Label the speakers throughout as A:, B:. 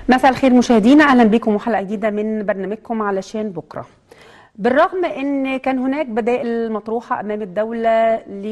A: مساء الخير مشاهدينا اهلا بكم وحلقه جديده من برنامجكم علشان بكره بالرغم ان كان هناك بدائل مطروحه امام الدوله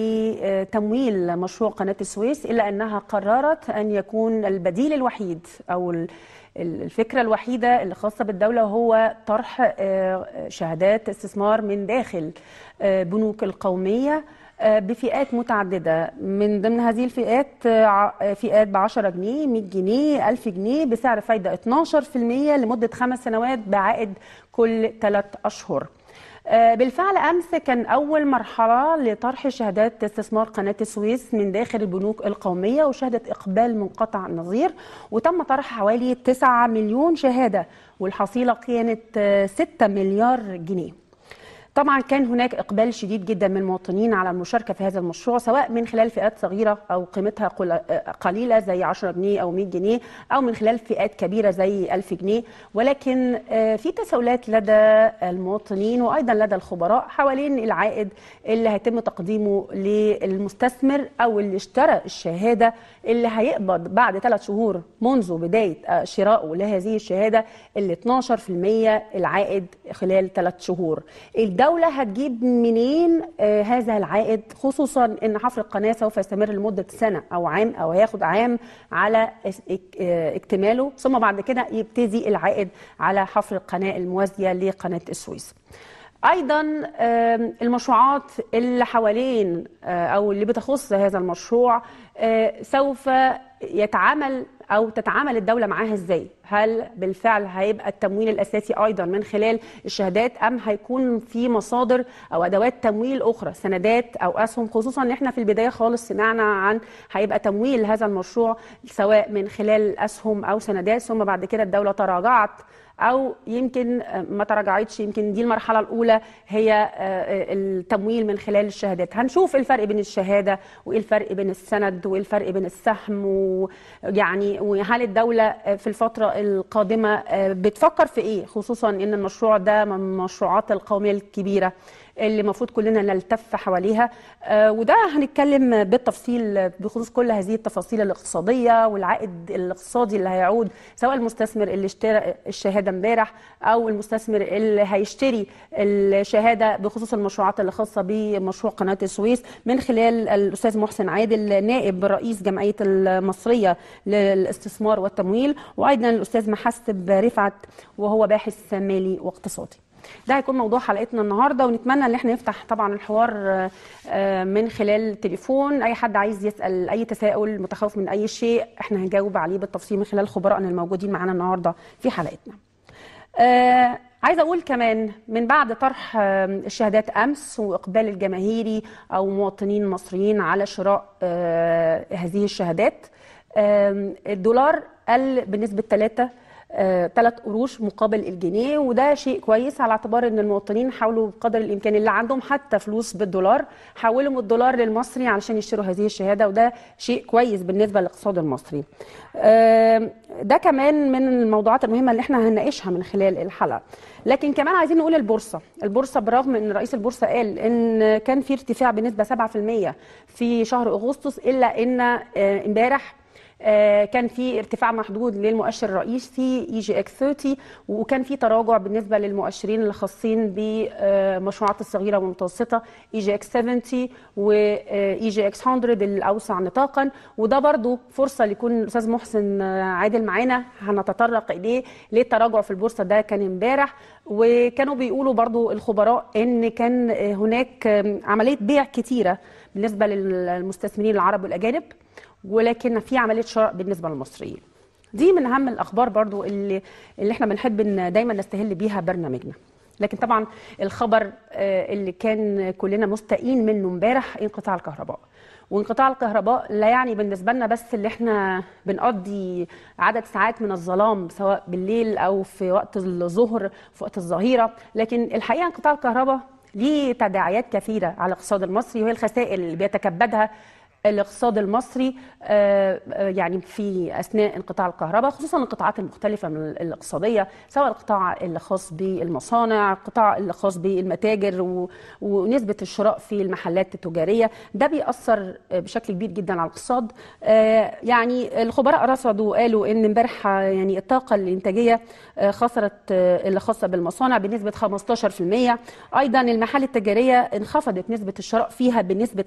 A: لتمويل مشروع قناه السويس الا انها قررت ان يكون البديل الوحيد او ال- الفكره الوحيده اللي خاصه بالدوله هو طرح آه، شهادات استثمار من داخل آه، بنوك القوميه آه، بفئات متعدده من ضمن هذه الفئات آه، ع- فئات ب 10 جنيه 100 جنيه 1000 جنيه بسعر فايده 12% لمده خمس سنوات بعائد كل ثلاث اشهر آه، بالفعل امس كان اول مرحله لطرح شهادات استثمار قناه السويس من داخل البنوك القوميه وشهدت اقبال منقطع النظير وتم طرح حوالي 9 مليون شهاده والحصيله كانت آه، 6 مليار جنيه طبعا كان هناك اقبال شديد جدا من المواطنين على المشاركه في هذا المشروع سواء من خلال فئات صغيره او قيمتها قل- قليله زي 10 جنيه او 100 جنيه او من خلال فئات كبيره زي 1000 جنيه ولكن آه، في تساؤلات لدى المواطنين وايضا لدى الخبراء حوالين العائد اللي هيتم تقديمه للمستثمر او اللي اشترى الشهاده اللي هيقبض بعد ثلاث شهور منذ بدايه آه، شرائه لهذه الشهاده اللي 12% العائد خلال ثلاث شهور الدولة هتجيب منين آه هذا العائد خصوصا ان حفر القناة سوف يستمر لمدة سنة او عام او هياخد عام على اس- اك- آه، اكتماله ثم بعد كده يبتدي العائد على حفر القناة الموازية لقناة السويس ايضا آم، المشروعات اللي حوالين آه، او اللي بتخص هذا المشروع آه، سوف يتعامل او تتعامل الدوله معاها ازاي هل بالفعل هيبقى التمويل الاساسي ايضا من خلال الشهادات ام هيكون في مصادر او ادوات تمويل اخرى سندات او اسهم خصوصا ان احنا في البدايه خالص سمعنا عن هيبقى تمويل هذا المشروع سواء من خلال اسهم او سندات ثم بعد كده الدوله تراجعت او يمكن ما تراجعتش يمكن دي المرحله الاولى هي آه، التمويل من خلال الشهادات هنشوف الفرق بين الشهاده وايه الفرق بين السند وايه الفرق بين السهم ويعني وهل الدوله في الفتره القادمه آه، بتفكر في ايه خصوصا ان المشروع ده من المشروعات القوميه الكبيره اللي المفروض كلنا نلتف حواليها آه، وده هنتكلم بالتفصيل بخصوص كل هذه التفاصيل الاقتصاديه والعائد الاقتصادي اللي هيعود سواء المستثمر اللي اشترى الشهاده امبارح او المستثمر اللي هيشتري الشهاده بخصوص المشروعات اللي خاصه بمشروع قناه السويس من خلال الاستاذ محسن عادل نائب رئيس جمعيه المصريه للاستثمار والتمويل وايضا الاستاذ محسب رفعت وهو باحث مالي واقتصادي ده هيكون موضوع حلقتنا النهارده ونتمنى ان احنا نفتح طبعا الحوار آه، آه، من خلال التليفون اي حد عايز يسال اي تساؤل متخوف من اي شيء احنا هنجاوب عليه بالتفصيل من خلال خبرائنا الموجودين معانا النهارده في حلقتنا آه عايزه اقول كمان من بعد طرح آه، الشهادات امس واقبال الجماهيري او مواطنين مصريين على شراء آه هذه الشهادات آم، الدولار قل بنسبه 3 ثلاث قروش مقابل الجنيه وده شيء كويس على اعتبار ان المواطنين حاولوا بقدر الامكان اللي عندهم حتى فلوس بالدولار حولوا من الدولار للمصري علشان يشتروا هذه الشهاده وده شيء كويس بالنسبه للاقتصاد المصري. آم، ده كمان من الموضوعات المهمه اللي احنا هنناقشها من خلال الحلقه. لكن كمان عايزين نقول البورصه، البورصه برغم ان رئيس البورصه قال ان كان في ارتفاع بنسبه 7% في شهر اغسطس الا ان آه، امبارح آه، كان في ارتفاع محدود للمؤشر الرئيسي اي جي اكس 30 وكان في تراجع بالنسبه للمؤشرين اللي خاصين بالمشروعات الصغيره والمتوسطه اي جي اكس 70 واي جي اكس 100 الاوسع نطاقا وده برضو فرصه ليكون الاستاذ محسن آه، عادل معانا هنتطرق اليه ليه التراجع في البورصه ده كان امبارح وكانوا بيقولوا برضو الخبراء ان كان آه، هناك آه، عمليه بيع كتيره بالنسبه للمستثمرين العرب والاجانب ولكن في عمليه شراء بالنسبه للمصريين دي من اهم الاخبار برضو اللي اللي احنا بنحب ان دايما نستهل بيها برنامجنا لكن طبعا الخبر آه، اللي كان كلنا مستائين منه امبارح انقطاع الكهرباء وانقطاع الكهرباء لا يعني بالنسبه لنا بس اللي احنا بنقضي عدد ساعات من الظلام سواء بالليل او في وقت الظهر في وقت الظهيره لكن الحقيقه انقطاع الكهرباء ليه تداعيات كثيره على الاقتصاد المصري وهي الخسائر اللي بيتكبدها الاقتصاد المصري يعني في اثناء انقطاع الكهرباء خصوصا القطاعات المختلفه من الاقتصاديه سواء القطاع الخاص بالمصانع، القطاع الخاص بالمتاجر ونسبه الشراء في المحلات التجاريه، ده بيأثر بشكل كبير جدا على الاقتصاد. يعني الخبراء رصدوا قالوا ان امبارح يعني الطاقه الانتاجيه خسرت اللي خاصه بالمصانع بنسبه 15%، ايضا المحال التجاريه انخفضت نسبه الشراء فيها بنسبه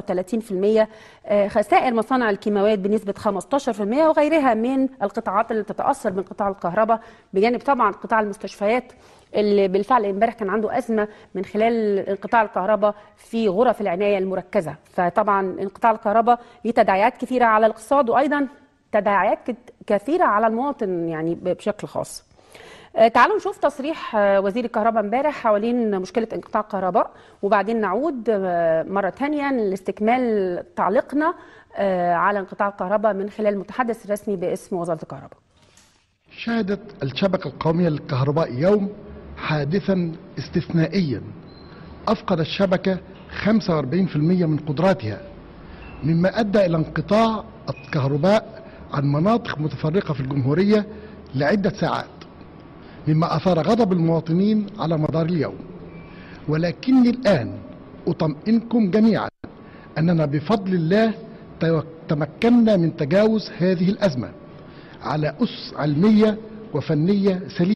A: 35%، خسائر مصانع الكيماويات بنسبه 15% وغيرها من القطاعات اللي تتاثر من قطاع الكهرباء بجانب طبعا قطاع المستشفيات اللي بالفعل امبارح كان عنده ازمه من خلال انقطاع الكهرباء في غرف العنايه المركزه فطبعا انقطاع الكهرباء ليه تداعيات كثيره على الاقتصاد وايضا تداعيات كثيره على المواطن يعني بشكل خاص تعالوا نشوف تصريح وزير الكهرباء امبارح حوالين مشكله انقطاع الكهرباء وبعدين نعود مره ثانيه لاستكمال تعليقنا على انقطاع الكهرباء من خلال المتحدث الرسمي باسم وزاره الكهرباء.
B: شهدت الشبكه القوميه للكهرباء يوم حادثا استثنائيا افقد الشبكه 45% من قدراتها مما ادى الى انقطاع الكهرباء عن مناطق متفرقه في الجمهوريه لعده ساعات مما اثار غضب المواطنين على مدار اليوم ولكني الان اطمئنكم جميعا اننا بفضل الله تمكنا من تجاوز هذه الازمه على اس علميه وفنيه سليمه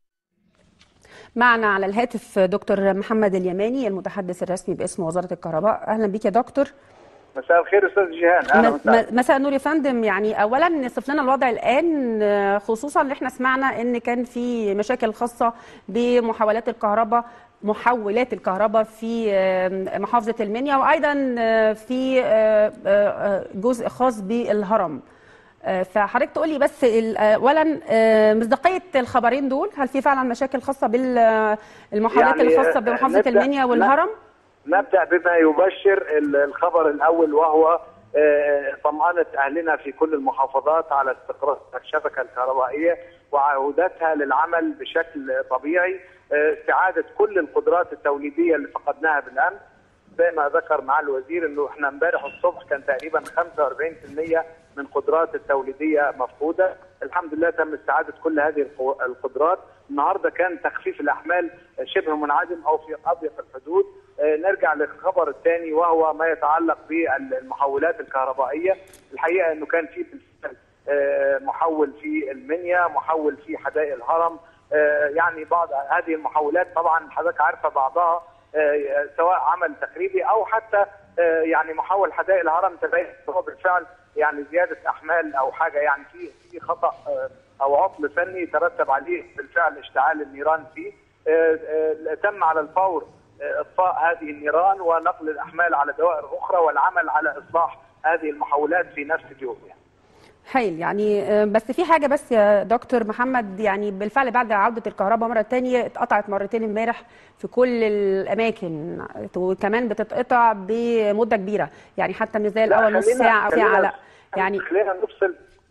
A: معنا على الهاتف دكتور محمد اليماني المتحدث الرسمي باسم وزاره الكهرباء اهلا بك يا دكتور
C: مساء الخير استاذ جيهان اهلا
A: وسهلا مساء النور يا فندم يعني اولا نصف لنا الوضع الان خصوصا اللي احنا سمعنا ان كان في مشاكل خاصه بمحاولات الكهرباء محولات الكهرباء في محافظه المنيا وايضا في جزء خاص بالهرم فحضرتك تقول لي بس اولا مصداقيه الخبرين دول هل في فعلا مشاكل خاصه بالمحاولات يعني الخاصه بمحافظه المنيا والهرم؟
C: نبدا بما يبشر الخبر الاول وهو طمأنة أهلنا في كل المحافظات على استقرار الشبكة الكهربائية وعودتها للعمل بشكل طبيعي استعادة كل القدرات التوليدية اللي فقدناها بالأمس زي ما ذكر مع الوزير انه احنا امبارح الصبح كان تقريبا 45% من قدرات التوليديه مفقوده، الحمد لله تم استعاده كل هذه القدرات، النهارده كان تخفيف الاحمال شبه منعدم او في اضيق الحدود، نرجع للخبر الثاني وهو ما يتعلق بالمحولات الكهربائيه، الحقيقه انه كان في محول في المنيا، محول في حدائق الهرم، يعني بعض هذه المحولات طبعا حضرتك عارفه بعضها سواء عمل تخريبي او حتى يعني محول حدائق الهرم تبين هو بالفعل يعني زياده احمال او حاجه يعني في في خطا او عطل فني ترتب عليه بالفعل اشتعال النيران فيه تم على الفور اطفاء هذه النيران ونقل الاحمال على دوائر اخرى والعمل على اصلاح هذه المحولات في نفس اليوم يعني.
A: هايل يعني بس في حاجه بس يا دكتور محمد يعني بالفعل بعد عوده الكهرباء مره ثانيه اتقطعت مرتين امبارح في كل الاماكن وكمان بتتقطع بمده كبيره يعني حتى مش زي الاول نص ساعه او ساعه لا يعني
C: خلينا نفصل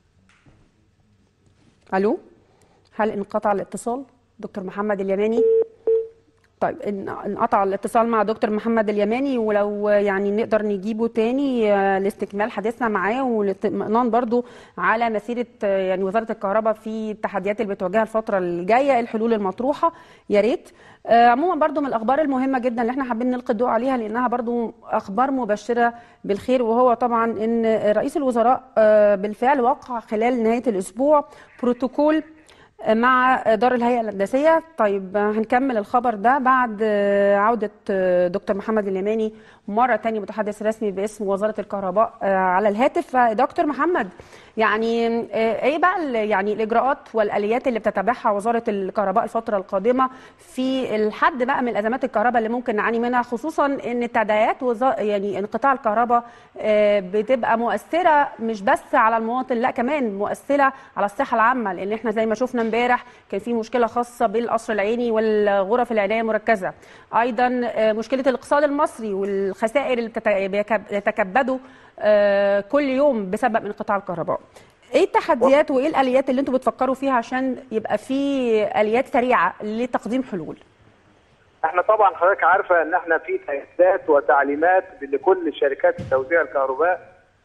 A: الو هل انقطع الاتصال دكتور محمد اليماني طيب انقطع الاتصال مع دكتور محمد اليماني ولو يعني نقدر نجيبه تاني لاستكمال حديثنا معاه والاطمئنان برضو على مسيره يعني وزاره الكهرباء في التحديات اللي بتواجهها الفتره الجايه الحلول المطروحه يا ريت عموما برضو من الاخبار المهمه جدا اللي احنا حابين نلقي الضوء عليها لانها برضو اخبار مبشره بالخير وهو طبعا ان رئيس الوزراء بالفعل وقع خلال نهايه الاسبوع بروتوكول مع دار الهيئة الهندسية طيب هنكمل الخبر ده بعد عودة دكتور محمد اليماني مرة تانية متحدث رسمي باسم وزارة الكهرباء على الهاتف دكتور محمد يعني ايه بقى يعني الاجراءات والاليات اللي بتتبعها وزاره الكهرباء الفتره القادمه في الحد بقى من ازمات الكهرباء اللي ممكن نعاني منها خصوصا ان تداعيات يعني انقطاع الكهرباء بتبقى مؤثره مش بس على المواطن لا كمان مؤثره على الصحه العامه لان احنا زي ما شفنا امبارح كان في مشكله خاصه بالقصر العيني والغرف العنايه المركزه ايضا مشكله الاقتصاد المصري والخسائر اللي بيتكبدوا كل يوم بسبب انقطاع الكهرباء ايه التحديات وايه الاليات اللي انتم بتفكروا فيها عشان يبقى في اليات سريعه لتقديم حلول
C: احنا طبعا حضرتك عارفه ان احنا في تهديدات وتعليمات لكل شركات توزيع الكهرباء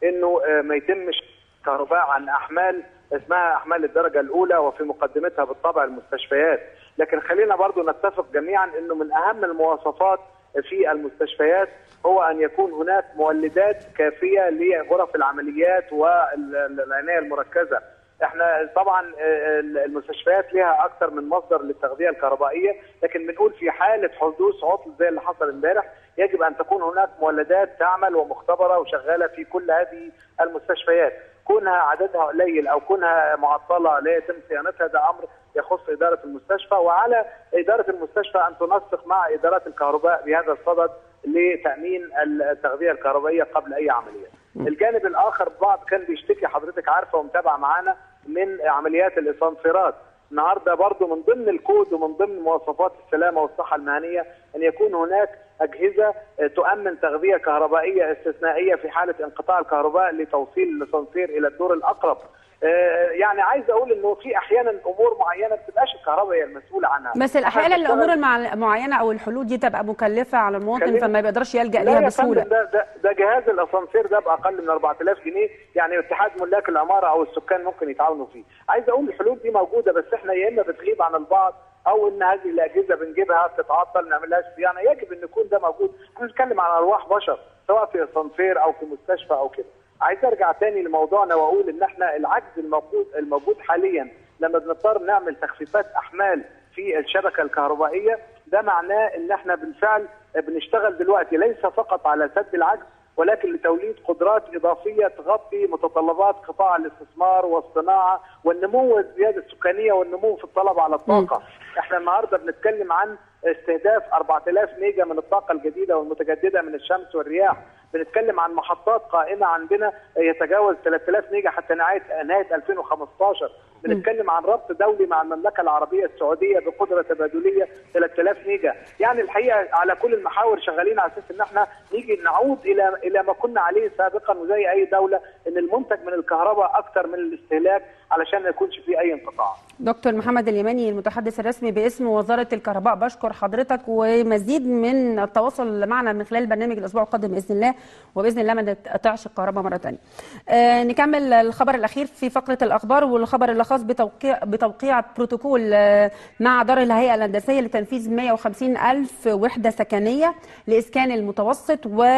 C: انه آه، ما يتمش كهرباء عن احمال اسمها احمال الدرجه الاولى وفي مقدمتها بالطبع المستشفيات لكن خلينا برضو نتفق جميعا انه من اهم المواصفات في المستشفيات هو ان يكون هناك مولدات كافيه لغرف العمليات والعنايه المركزه احنا طبعا آه، المستشفيات لها اكثر من مصدر للتغذيه الكهربائيه لكن بنقول في حاله حدوث عطل زي اللي حصل امبارح يجب ان تكون هناك مولدات تعمل ومختبره وشغاله في كل هذه المستشفيات كونها عددها قليل او كونها معطله لا يتم صيانتها ده امر يخص اداره المستشفى وعلى اداره المستشفى ان تنسق مع ادارات الكهرباء بهذا الصدد لتامين التغذيه الكهربائيه قبل اي عمليه. الجانب الاخر بعض كان بيشتكي حضرتك عارفه ومتابعه معانا من عمليات الاسانسيرات النهارده برضو من ضمن الكود ومن ضمن مواصفات السلامه والصحه المهنيه ان يكون هناك اجهزه تؤمن تغذيه كهربائيه استثنائيه في حاله انقطاع الكهرباء لتوصيل الاسانسير الى الدور الاقرب آه، يعني عايز اقول انه في احيانا امور معينه ما بتبقاش الكهرباء هي المسؤوله عنها
A: بس احيانا الامور المعينه او الحلول دي تبقى مكلفه على المواطن فما بيقدرش يلجا ليها بسهوله
C: ده, ده ده جهاز الاسانسير ده باقل من 4000 جنيه يعني اتحاد ملاك العماره او السكان ممكن يتعاونوا فيه عايز اقول الحلول دي موجوده بس احنا يا اما بتغيب عن البعض او ان هذه الاجهزه بنجيبها بتتعطل ما نعملهاش صيانه يجب ان يكون ده موجود احنا بنتكلم عن ارواح بشر سواء في اسانسير او في مستشفى او كده عايز ارجع تاني لموضوعنا واقول ان احنا العجز الموجود الموجود حاليا لما بنضطر نعمل تخفيفات احمال في الشبكه الكهربائيه ده معناه ان احنا بالفعل بنشتغل دلوقتي ليس فقط على سد العجز ولكن لتوليد قدرات اضافيه تغطي متطلبات قطاع الاستثمار والصناعه والنمو الزياده السكانيه والنمو في الطلب على الطاقه. م. احنا النهارده بنتكلم عن استهداف 4000 ميجا من الطاقه الجديده والمتجدده من الشمس والرياح بنتكلم عن محطات قائمه عندنا يتجاوز 3000 ميجا حتى نهايه نهايه 2015 بنتكلم عن ربط دولي مع المملكه العربيه السعوديه بقدره تبادليه 3000 ميجا يعني الحقيقه على كل المحاور شغالين على اساس ان احنا نيجي نعود الى الى ما كنا عليه سابقا وزي اي دوله ان المنتج من الكهرباء اكثر من الاستهلاك علشان ما يكونش في اي انقطاع.
A: دكتور محمد اليماني المتحدث الرسمي باسم وزاره الكهرباء بشكر حضرتك ومزيد من التواصل معنا من خلال برنامج الاسبوع القادم باذن الله وباذن الله ما نقطعش الكهرباء مره ثانيه. آه نكمل الخبر الاخير في فقره الاخبار والخبر اللي خاص بتوقيع بتوقيع بروتوكول آه مع دار الهيئه الهندسيه لتنفيذ 150 الف وحده سكنيه لاسكان المتوسط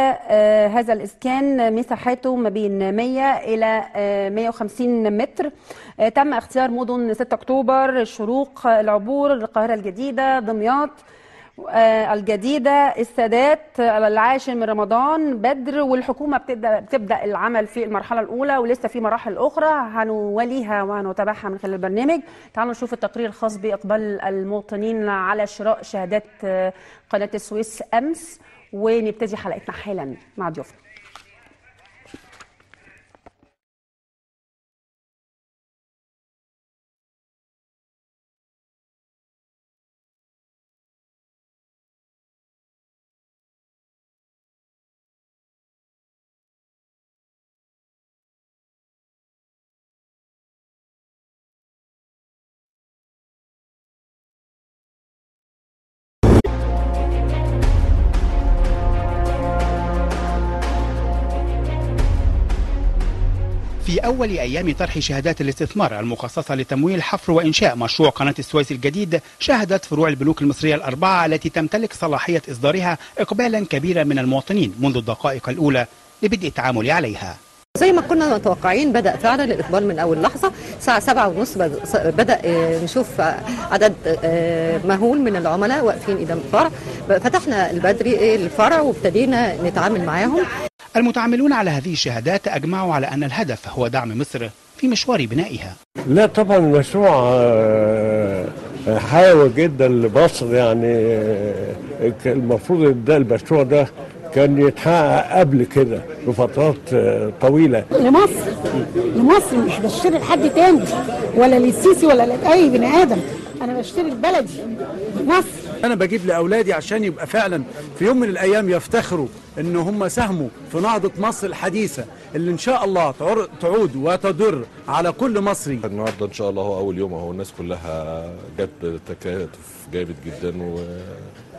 A: وهذا الاسكان مساحته ما بين 100 الى 150 متر. تم اختيار مدن 6 اكتوبر الشروق العبور القاهره الجديده دمياط الجديدة السادات العاشر من رمضان بدر والحكومة بتبدأ, بتبدأ العمل في المرحلة الأولى ولسه في مراحل أخرى هنوليها وهنتابعها من خلال البرنامج تعالوا نشوف التقرير الخاص بإقبال المواطنين على شراء شهادات قناة السويس أمس ونبتدي حلقتنا حالا مع ضيوفنا
D: في أول أيام طرح شهادات الاستثمار المخصصة لتمويل حفر وإنشاء مشروع قناة السويس الجديد شهدت فروع البنوك المصرية الأربعة التي تمتلك صلاحية إصدارها إقبالا كبيرا من المواطنين منذ الدقائق الأولى لبدء التعامل عليها
E: زي ما كنا متوقعين بدأ فعلا الإقبال من أول لحظة الساعة سبعة ونص بدأ نشوف عدد مهول من العملاء واقفين قدام الفرع فتحنا البدري الفرع وابتدينا نتعامل معاهم
D: المتعاملون على هذه الشهادات أجمعوا على أن الهدف هو دعم مصر في مشوار بنائها
F: لا طبعا المشروع حيوي جدا لمصر يعني المفروض ده المشروع ده كان يتحقق قبل كده بفترات طويله
G: لمصر لمصر مش بشتري لحد تاني ولا للسيسي ولا لاي بني ادم انا بشتري لبلدي مصر
H: انا بجيب لاولادي عشان يبقى فعلا في يوم من الايام يفتخروا ان هم ساهموا في نهضه مصر الحديثه اللي ان شاء الله تعود وتضر على كل مصري
I: النهارده ان شاء الله هو اول يوم اهو الناس كلها جت تكاتف جامد جدا و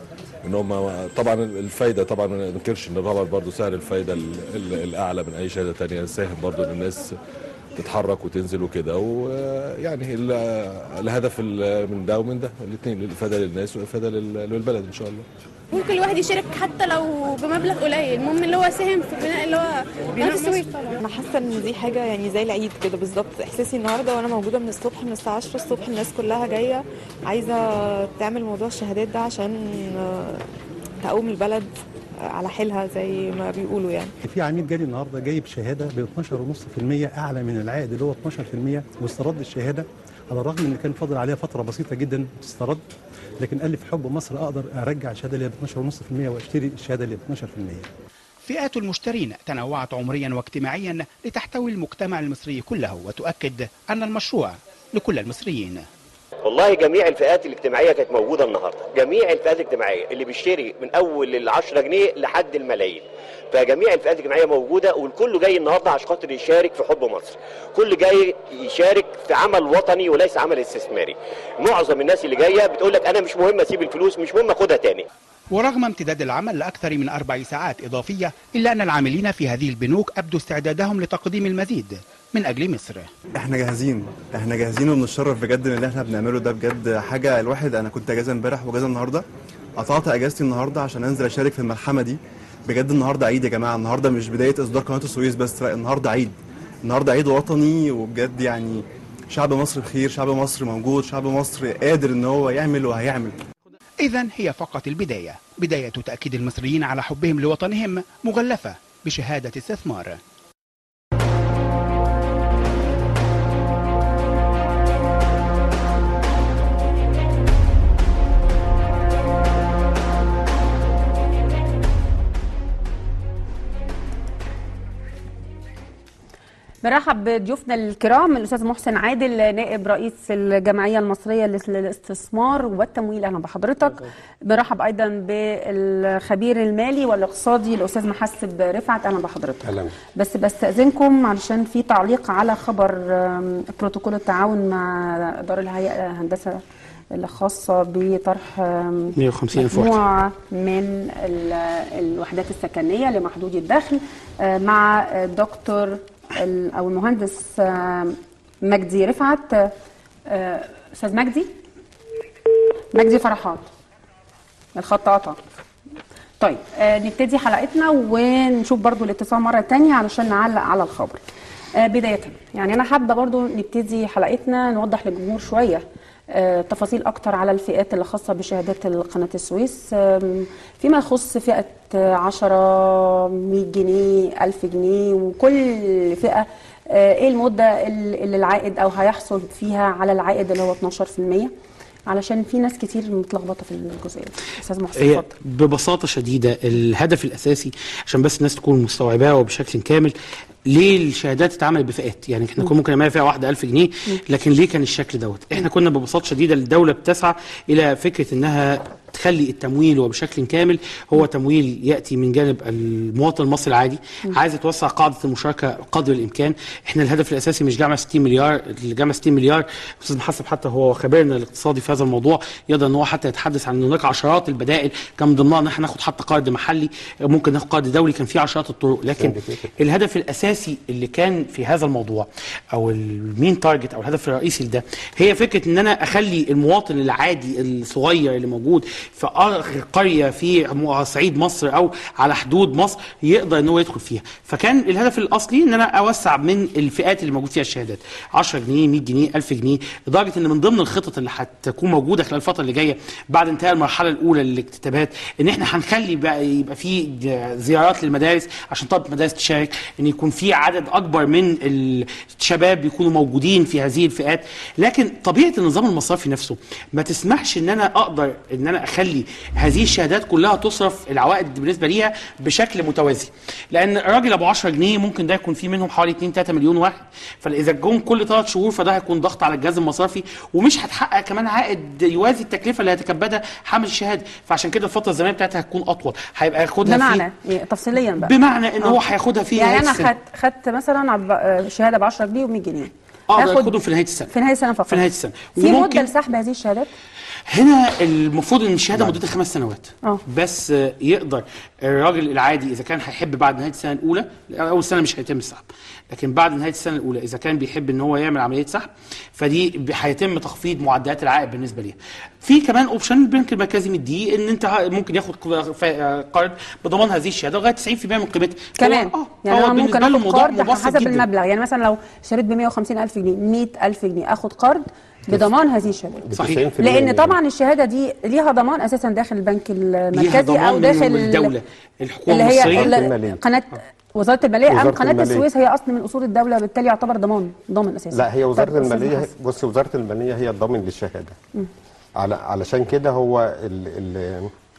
I: ان هم طبعا الفايده طبعا ما ننكرش ان طبعا برضه سعر الفايده ال- ال- الاعلى من اي شهاده تانية ساهم برضه ان الناس تتحرك وتنزل وكده ويعني ال- الهدف ال- من ده ومن ده الاثنين الافاده للناس والافاده لل- للبلد ان شاء الله
J: ممكن الواحد يشارك حتى لو بمبلغ قليل المهم اللي هو ساهم في بناء اللي هو قناة السويس
K: انا حاسه ان دي حاجه يعني زي العيد كده بالظبط احساسي النهارده وانا موجوده من الصبح من الساعه 10 الصبح الناس كلها جايه عايزه تعمل موضوع الشهادات ده عشان آه، تقوم البلد على حيلها زي ما بيقولوا يعني
L: في عميل جالي النهارده جايب شهاده ب 12.5% اعلى من العائد اللي هو 12% واسترد الشهاده على الرغم ان كان فاضل عليها فتره بسيطه جدا تسترد لكن قال لي في حب مصر اقدر ارجع الشهاده اللي هي ب 12.5% واشتري الشهاده اللي ب 12%
D: فئات المشترين تنوعت عمريا واجتماعيا لتحتوي المجتمع المصري كله وتؤكد أن المشروع لكل المصريين
M: والله جميع الفئات الاجتماعيه كانت موجوده النهارده جميع الفئات الاجتماعيه اللي بيشتري من اول ال 10 جنيه لحد الملايين فجميع الفئات الاجتماعيه موجوده والكل جاي النهارده عشان خاطر يشارك في حب مصر كل جاي يشارك في عمل وطني وليس عمل استثماري معظم الناس اللي جايه بتقول لك انا مش مهم اسيب الفلوس مش مهم اخدها تاني
D: ورغم امتداد العمل لأكثر من أربع ساعات إضافية إلا أن العاملين في هذه البنوك أبدوا استعدادهم لتقديم المزيد من أجل مصر
N: احنا جاهزين احنا جاهزين وبنتشرف بجد من اللي احنا بنعمله ده بجد حاجه الواحد انا كنت اجازه امبارح واجازه النهارده قطعت اجازتي النهارده عشان انزل اشارك في الملحمه دي بجد النهارده عيد يا جماعه النهارده مش بدايه اصدار قناه السويس بس لا النهارده عيد النهارده عيد وطني وبجد يعني شعب مصر بخير شعب مصر موجود شعب مصر قادر ان هو يعمل وهيعمل
D: إذا هي فقط البداية بداية تأكيد المصريين على حبهم لوطنهم مغلفة بشهادة استثمار
A: برحب بضيوفنا الكرام الاستاذ محسن عادل نائب رئيس الجمعيه المصريه للاستثمار والتمويل اهلا بحضرتك برحب ايضا بالخبير المالي والاقتصادي الاستاذ محسب رفعت اهلا بحضرتك
O: اهلا
A: بس بستاذنكم علشان في تعليق على خبر آم، بروتوكول التعاون مع دار الهيئه الهندسه الخاصة بطرح آم،
O: 150 ألف
A: مجموعة من ال- الوحدات السكنية لمحدودي الدخل آه، مع الدكتور ال- أو المهندس آم، مجدي رفعت آه، أستاذ مجدي مجدي فرحات الخط قطع طيب آه نبتدي حلقتنا ونشوف برضو الاتصال مرة تانية علشان نعلق على الخبر آه بداية يعني أنا حابة برضو نبتدي حلقتنا نوضح للجمهور شوية آه تفاصيل أكتر على الفئات اللي خاصة بشهادات قناة السويس آم، فيما يخص فئة آه، 10 100 جنيه 1000 جنيه وكل فئة آه، ايه المدة اللي اللي العائد او هيحصل فيها على العائد اللي هو 12% علشان في ناس كتير متلخبطه في الجزئيه دي استاذ محسن
O: هي
A: اتفضل
O: ببساطه شديده الهدف الاساسي عشان بس الناس تكون مستوعباه وبشكل كامل ليه الشهادات اتعملت بفئات يعني احنا كنا ممكن نعملها فئه واحده 1000 جنيه لكن ليه كان الشكل دوت احنا كنا ببساطه شديده الدوله بتسعى الى فكره انها تخلي التمويل وبشكل كامل هو تمويل ياتي من جانب المواطن المصري العادي
P: مم.
O: عايزه توسع قاعده المشاركه قدر الامكان احنا الهدف الاساسي مش جمع 60 مليار الجمع 60 مليار استاذ محسب حتى هو خبيرنا الاقتصادي في هذا الموضوع يقدر ان هو حتى يتحدث عن ان هناك عشرات البدائل كان من ضمنها ان احنا ناخد حتى قرض محلي ممكن ناخد قرض دولي كان في عشرات الطرق لكن الهدف الاساسي اللي كان في هذا الموضوع او المين تارجت او الهدف الرئيسي لده هي فكره ان انا اخلي المواطن العادي الصغير اللي موجود في اخر قريه في م- صعيد مصر او على حدود مصر يقدر ان هو يدخل فيها فكان الهدف الاصلي ان انا اوسع من الفئات اللي موجود فيها الشهادات 10 جنيه 100 جنيه 1000 جنيه لدرجه ان من ضمن الخطط اللي هتكون موجوده خلال الفتره اللي جايه بعد انتهاء المرحله الاولى للاكتتابات ان احنا هنخلي بقى يبقى في زيارات للمدارس عشان طلبه المدارس تشارك ان يكون في عدد اكبر من الشباب يكونوا موجودين في هذه الفئات لكن طبيعه النظام المصرفي نفسه ما تسمحش ان انا اقدر ان انا اخلي هذه الشهادات كلها تصرف العوائد بالنسبه ليها بشكل متوازي لان الراجل ابو 10 جنيه ممكن ده يكون فيه منهم حوالي 2 3 مليون واحد فاذا جم كل ثلاث شهور فده هيكون ضغط على الجهاز المصرفي ومش هتحقق كمان عائد يوازي التكلفه اللي هيتكبدها حامل الشهاده فعشان كده الفتره الزمنيه بتاعتها هتكون اطول هيبقى ياخدها في
A: بمعنى إيه؟ تفصيليا بقى
O: بمعنى ان
A: آه.
O: هو هياخدها في
A: يعني
O: نهاية
A: انا
O: السنة.
A: خدت خدت مثلا عب- آه، شهاده ب 10 جنيه و100 جنيه
O: اقدر
A: هاخد
O: اخدهم في نهايه السنه
A: في نهايه السنه فقط
O: في نهايه السنه
A: في مده
O: وممكن
A: لسحب هذه الشهادات
O: هنا المفروض ان الشهاده مدتها خمس سنوات
A: اه
O: بس آه، يقدر الراجل العادي اذا كان هيحب بعد نهايه السنه الاولى اول سنه مش هيتم السحب لكن بعد نهايه السنه الاولى اذا كان بيحب ان هو يعمل عمليه سحب فدي ب- هيتم تخفيض معدلات العائد بالنسبه ليها في كمان اوبشن البنك المركزي مديه ان انت ه- ممكن ياخد ق- ف- آه، قرض بضمان هذه الشهاده لغايه 90% من قيمتها
A: كمان
O: فهو- اه
A: يعني
O: فهو
A: انا
O: بالنسبة
A: ممكن
O: له
A: اخد
O: الموضوع
A: قرض
O: مبسط
A: حسب
O: جداً.
A: المبلغ يعني مثلا لو اشتريت ب 150 الف جنيه 100 الف جنيه اخد قرض بضمان هذه الشهاده
O: صحيح.
A: لان طبعا الشهاده دي ليها ضمان اساسا داخل البنك
O: ليها
A: المركزي
O: ضمان
A: او
O: من
A: داخل ال-
O: الدوله الحكومه
A: اللي هي
O: المصريه
A: ال- قناه وزاره الماليه ام
P: وزارة
A: قناه
P: المالية.
A: السويس هي اصل من اصول الدوله وبالتالي يعتبر ضمان ضامن اساسا
P: لا هي وزاره
A: طب أستاذ
P: الماليه
A: محمد.
P: بص وزاره الماليه هي الضامن للشهاده
A: مم.
P: على علشان كده هو ال ال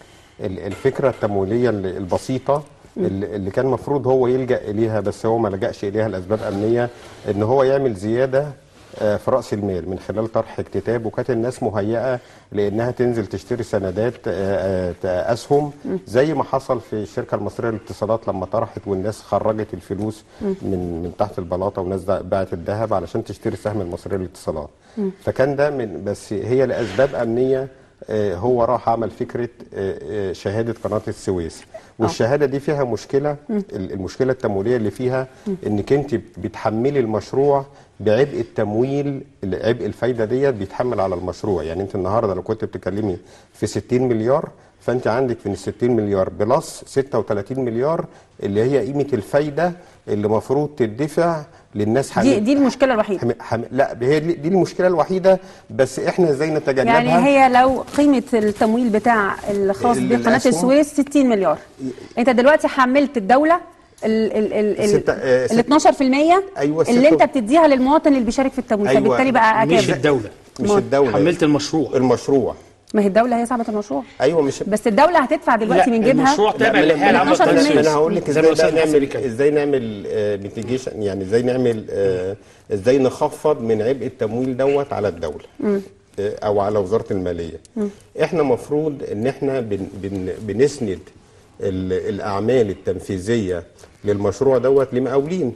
P: ال الفكره التمويليه ال- البسيطه اللي اللي كان المفروض هو يلجا اليها بس هو ما لجاش اليها لاسباب امنيه ان هو يعمل زياده آه، في راس المال من خلال طرح اكتتاب وكانت الناس مهيئه لانها تنزل تشتري سندات آه، آه، اسهم زي ما حصل في الشركه المصريه للاتصالات لما طرحت والناس خرجت الفلوس
Q: مم.
P: من من تحت البلاطه والناس دا- باعت الذهب علشان تشتري سهم المصريه للاتصالات
Q: مم.
P: فكان ده من بس هي لاسباب امنيه آه، هو راح عمل فكره آه، آه، شهاده قناه السويس والشهاده دي فيها مشكله
Q: مم.
P: ال- المشكله التمويليه اللي فيها
Q: مم.
P: انك انت بتحملي المشروع بعبء التمويل عبء الفايده ديت بيتحمل على المشروع يعني انت النهارده لو كنت بتتكلمي في 60 مليار فانت عندك من ال 60 مليار بلس 36 مليار اللي هي قيمه الفايده اللي المفروض تدفع للناس
A: دي
P: حامل-
A: دي المشكله الوحيده
P: حم... حم... لا هي دي دي المشكله الوحيده بس احنا ازاي نتجنبها
A: يعني هي لو قيمه التمويل بتاع الخاص
P: ال-
A: بقناه
P: الأسهم؟
A: السويس 60 مليار انت دلوقتي حملت الدوله ال ال ال ال
P: ستة- آه،
A: ال 12%
P: أيوة،
A: اللي
P: ستة-
A: انت بتديها للمواطن اللي بيشارك في التمويل
P: أيوة،
A: فبالتالي بقى
P: مش
A: كام؟
O: الدوله
P: مش
A: ما-
P: الدوله
O: حملت المشروع
P: المشروع
A: ما هي الدوله هي صاحبه المشروع
P: ايوه مش
A: بس الدوله هتدفع دلوقتي
P: لا،
A: من جيبها
P: لا، ما أنا- ما أنا-
A: 12%
P: ما انا هقول لك
O: زي ما
P: ازاي بقى
O: الأستاذ حسن
P: نعمل ازاي نعمل ميتيجيشن يعني ازاي نعمل آه، ازاي نخفض من عبء التمويل دوت على الدوله
A: مم.
P: آه، او على وزاره الماليه
A: مم.
P: احنا مفروض ان احنا بن بن بنسند ال- الاعمال التنفيذيه للمشروع دوت لمقاولين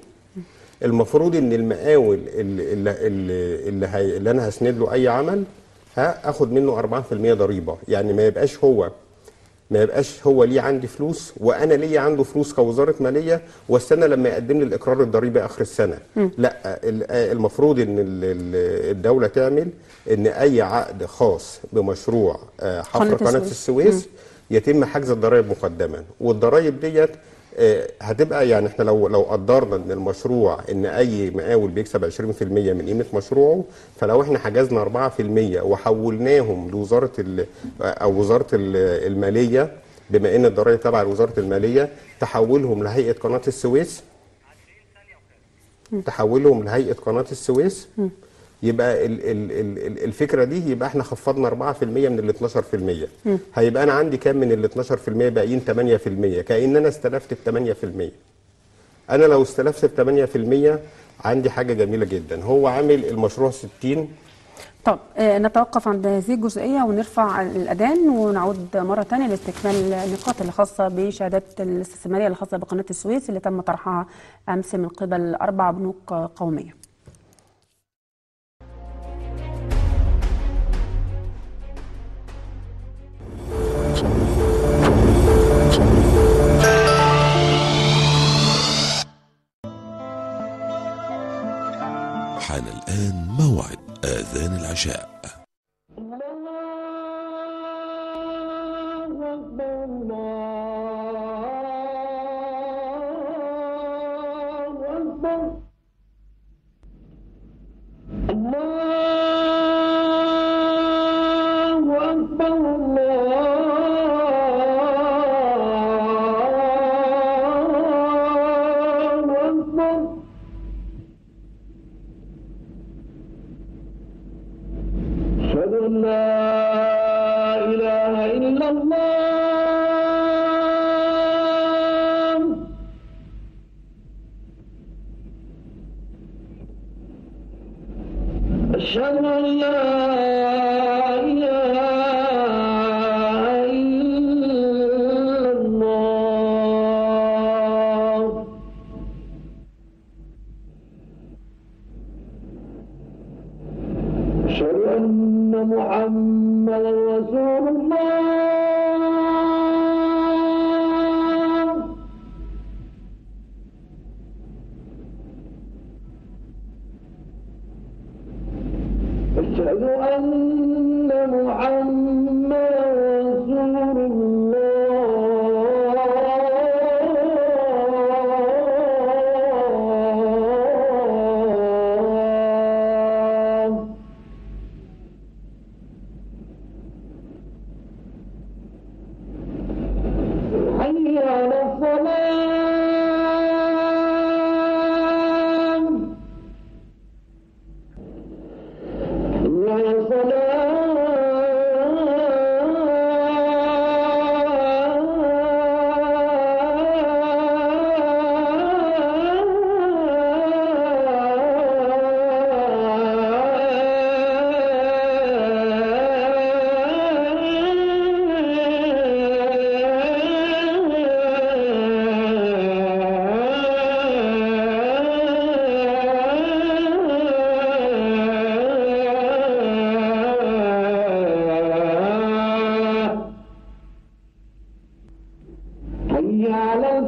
P: المفروض ان المقاول اللي, اللي, اللي, اللي, هي اللي انا هسند له اي عمل هاخد منه 4% ضريبه يعني ما يبقاش هو ما يبقاش هو ليه عندي فلوس وانا ليا عنده فلوس كوزاره ماليه واستنى لما يقدم لي الاقرار الضريبي اخر السنه
Q: مم.
P: لا ال- آه، المفروض ان ال- ال- الدوله تعمل ان اي عقد خاص بمشروع آه، حفر
Q: قناة
P: قناه
Q: السويس.
P: السويس يتم حجز الضرائب مقدما والضرائب ديت آه، هتبقى يعني احنا لو لو قدرنا ان المشروع ان اي مقاول بيكسب 20% من قيمه مشروعه فلو احنا حجزنا 4% وحولناهم لوزاره ال- او وزاره ال- الماليه بما ان الضرائب تبع لوزاره الماليه تحولهم لهيئه قناه السويس تحولهم لهيئه قناه السويس يبقى ال ال ال ال- الفكره دي يبقى احنا خفضنا 4% من ال 12%
Q: مم.
P: هيبقى انا عندي كام من ال 12% باقيين 8% كأن انا استلفت ب 8% انا لو استلفت ب 8% عندي حاجه جميله جدا هو عامل المشروع 60
A: طب آه، نتوقف عند هذه الجزئيه ونرفع الاذان ونعود مره ثانيه لاستكمال النقاط اللي خاصه بشهادات الاستثماريه الخاصه بقناه السويس اللي تم طرحها امس من قبل اربع بنوك قوميه
R: حان الآن موعد آذان العشاء
Q: أشهد أن لا إله إلا الله أشهد أن لا إله إلا الله أشهد أن محمدا رسول الله أشهد أن محمدا رسول الله حي على الصلاة حي على الصلاة حي على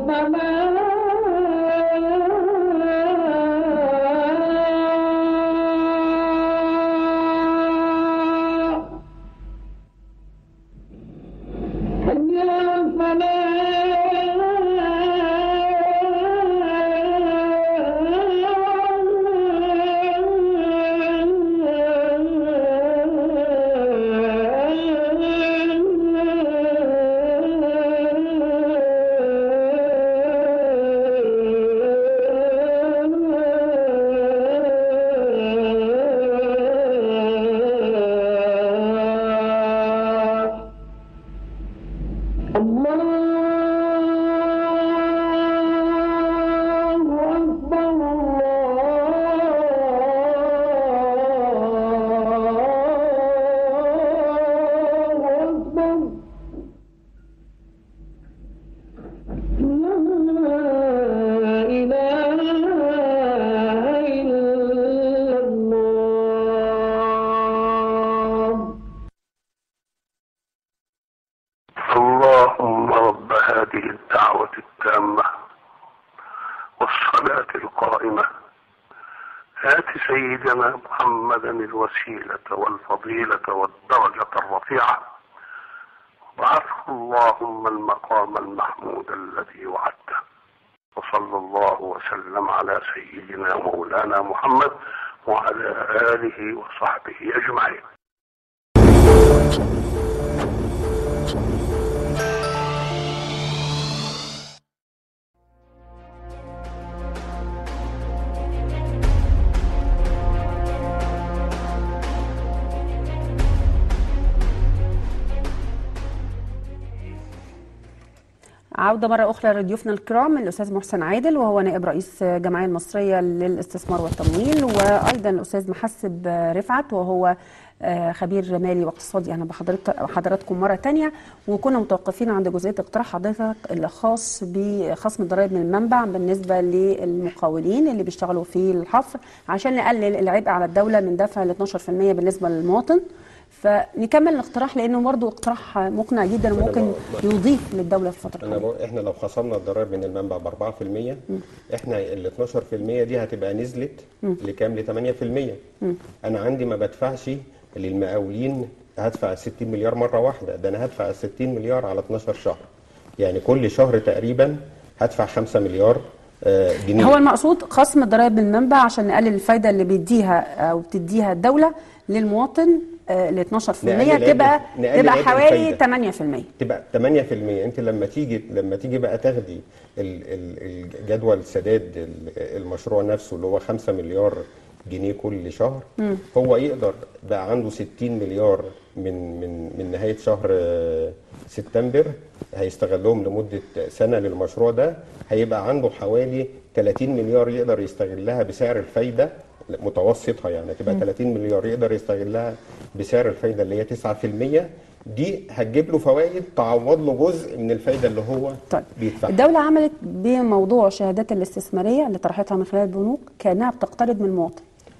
Q: الفلاح حي على الفلاح الله أكبر الله أكبر لا إله إلا الله
S: اللهم رب هذه الدعوة التامة والصلاة القائمة آت سيدنا محمدا الوسيلة والفضيلة والدرجة الرفيعة وعفه اللهم المقام المحمود الذي وعدته وصلى الله وسلم على سيدنا مولانا محمد وعلى آله وصحبه أجمعين
A: عودة مرة أخرى لضيوفنا الكرام الأستاذ محسن عادل وهو نائب رئيس الجمعية المصرية للاستثمار والتمويل وأيضا الأستاذ محسب رفعت وهو آه، خبير مالي واقتصادي أهلا بحضرت- بحضراتكم مرة تانية وكنا متوقفين عند جزئية اقتراح حضرتك اللي خاص بخصم الضرائب من المنبع بالنسبة للمقاولين اللي بيشتغلوا في الحفر عشان نقلل العبء على الدولة من دفع ال 12% بالنسبة للمواطن فنكمل الاقتراح لأنه برضه اقتراح مقنع جدا وممكن يضيف للدولة في الفترة
P: انا بقول احنا لو خصمنا الضرائب من المنبع ب 4% احنا ال 12% دي هتبقى نزلت
A: مم.
P: لكام ل 8%
A: مم.
P: انا عندي ما بدفعش للمقاولين هدفع 60 مليار مره واحده ده انا هدفع 60 مليار على 12 شهر يعني كل شهر تقريبا هدفع 5 مليار آه، جنيه
A: هو المقصود خصم الضرائب من المنبع عشان نقلل الفايده اللي بيديها او بتديها الدوله للمواطن ل 12%
P: نقلل
A: تبقى
P: عبء- نقلل
A: تبقى
P: عبء
A: حوالي
P: الفايدة.
A: 8%
P: تبقى 8% انت لما تيجي لما تيجي بقى تاخدي ال- ال- الجدول سداد ال- المشروع نفسه اللي هو 5 مليار جنيه كل شهر
A: مم.
P: هو يقدر بقى عنده 60 مليار من من من نهايه شهر آه، سبتمبر هيستغلهم لمده سنه للمشروع ده هيبقى عنده حوالي 30 مليار يقدر يستغلها بسعر الفايده متوسطها يعني تبقى
A: مم.
P: 30 مليار يقدر يستغلها بسعر الفايده اللي هي 9% دي هتجيب له فوائد تعوض له جزء من الفايده اللي هو
A: طيب
P: بيدفعها
A: الدوله عملت بموضوع الشهادات الاستثماريه اللي طرحتها من خلال البنوك كانها بتقترض من المواطن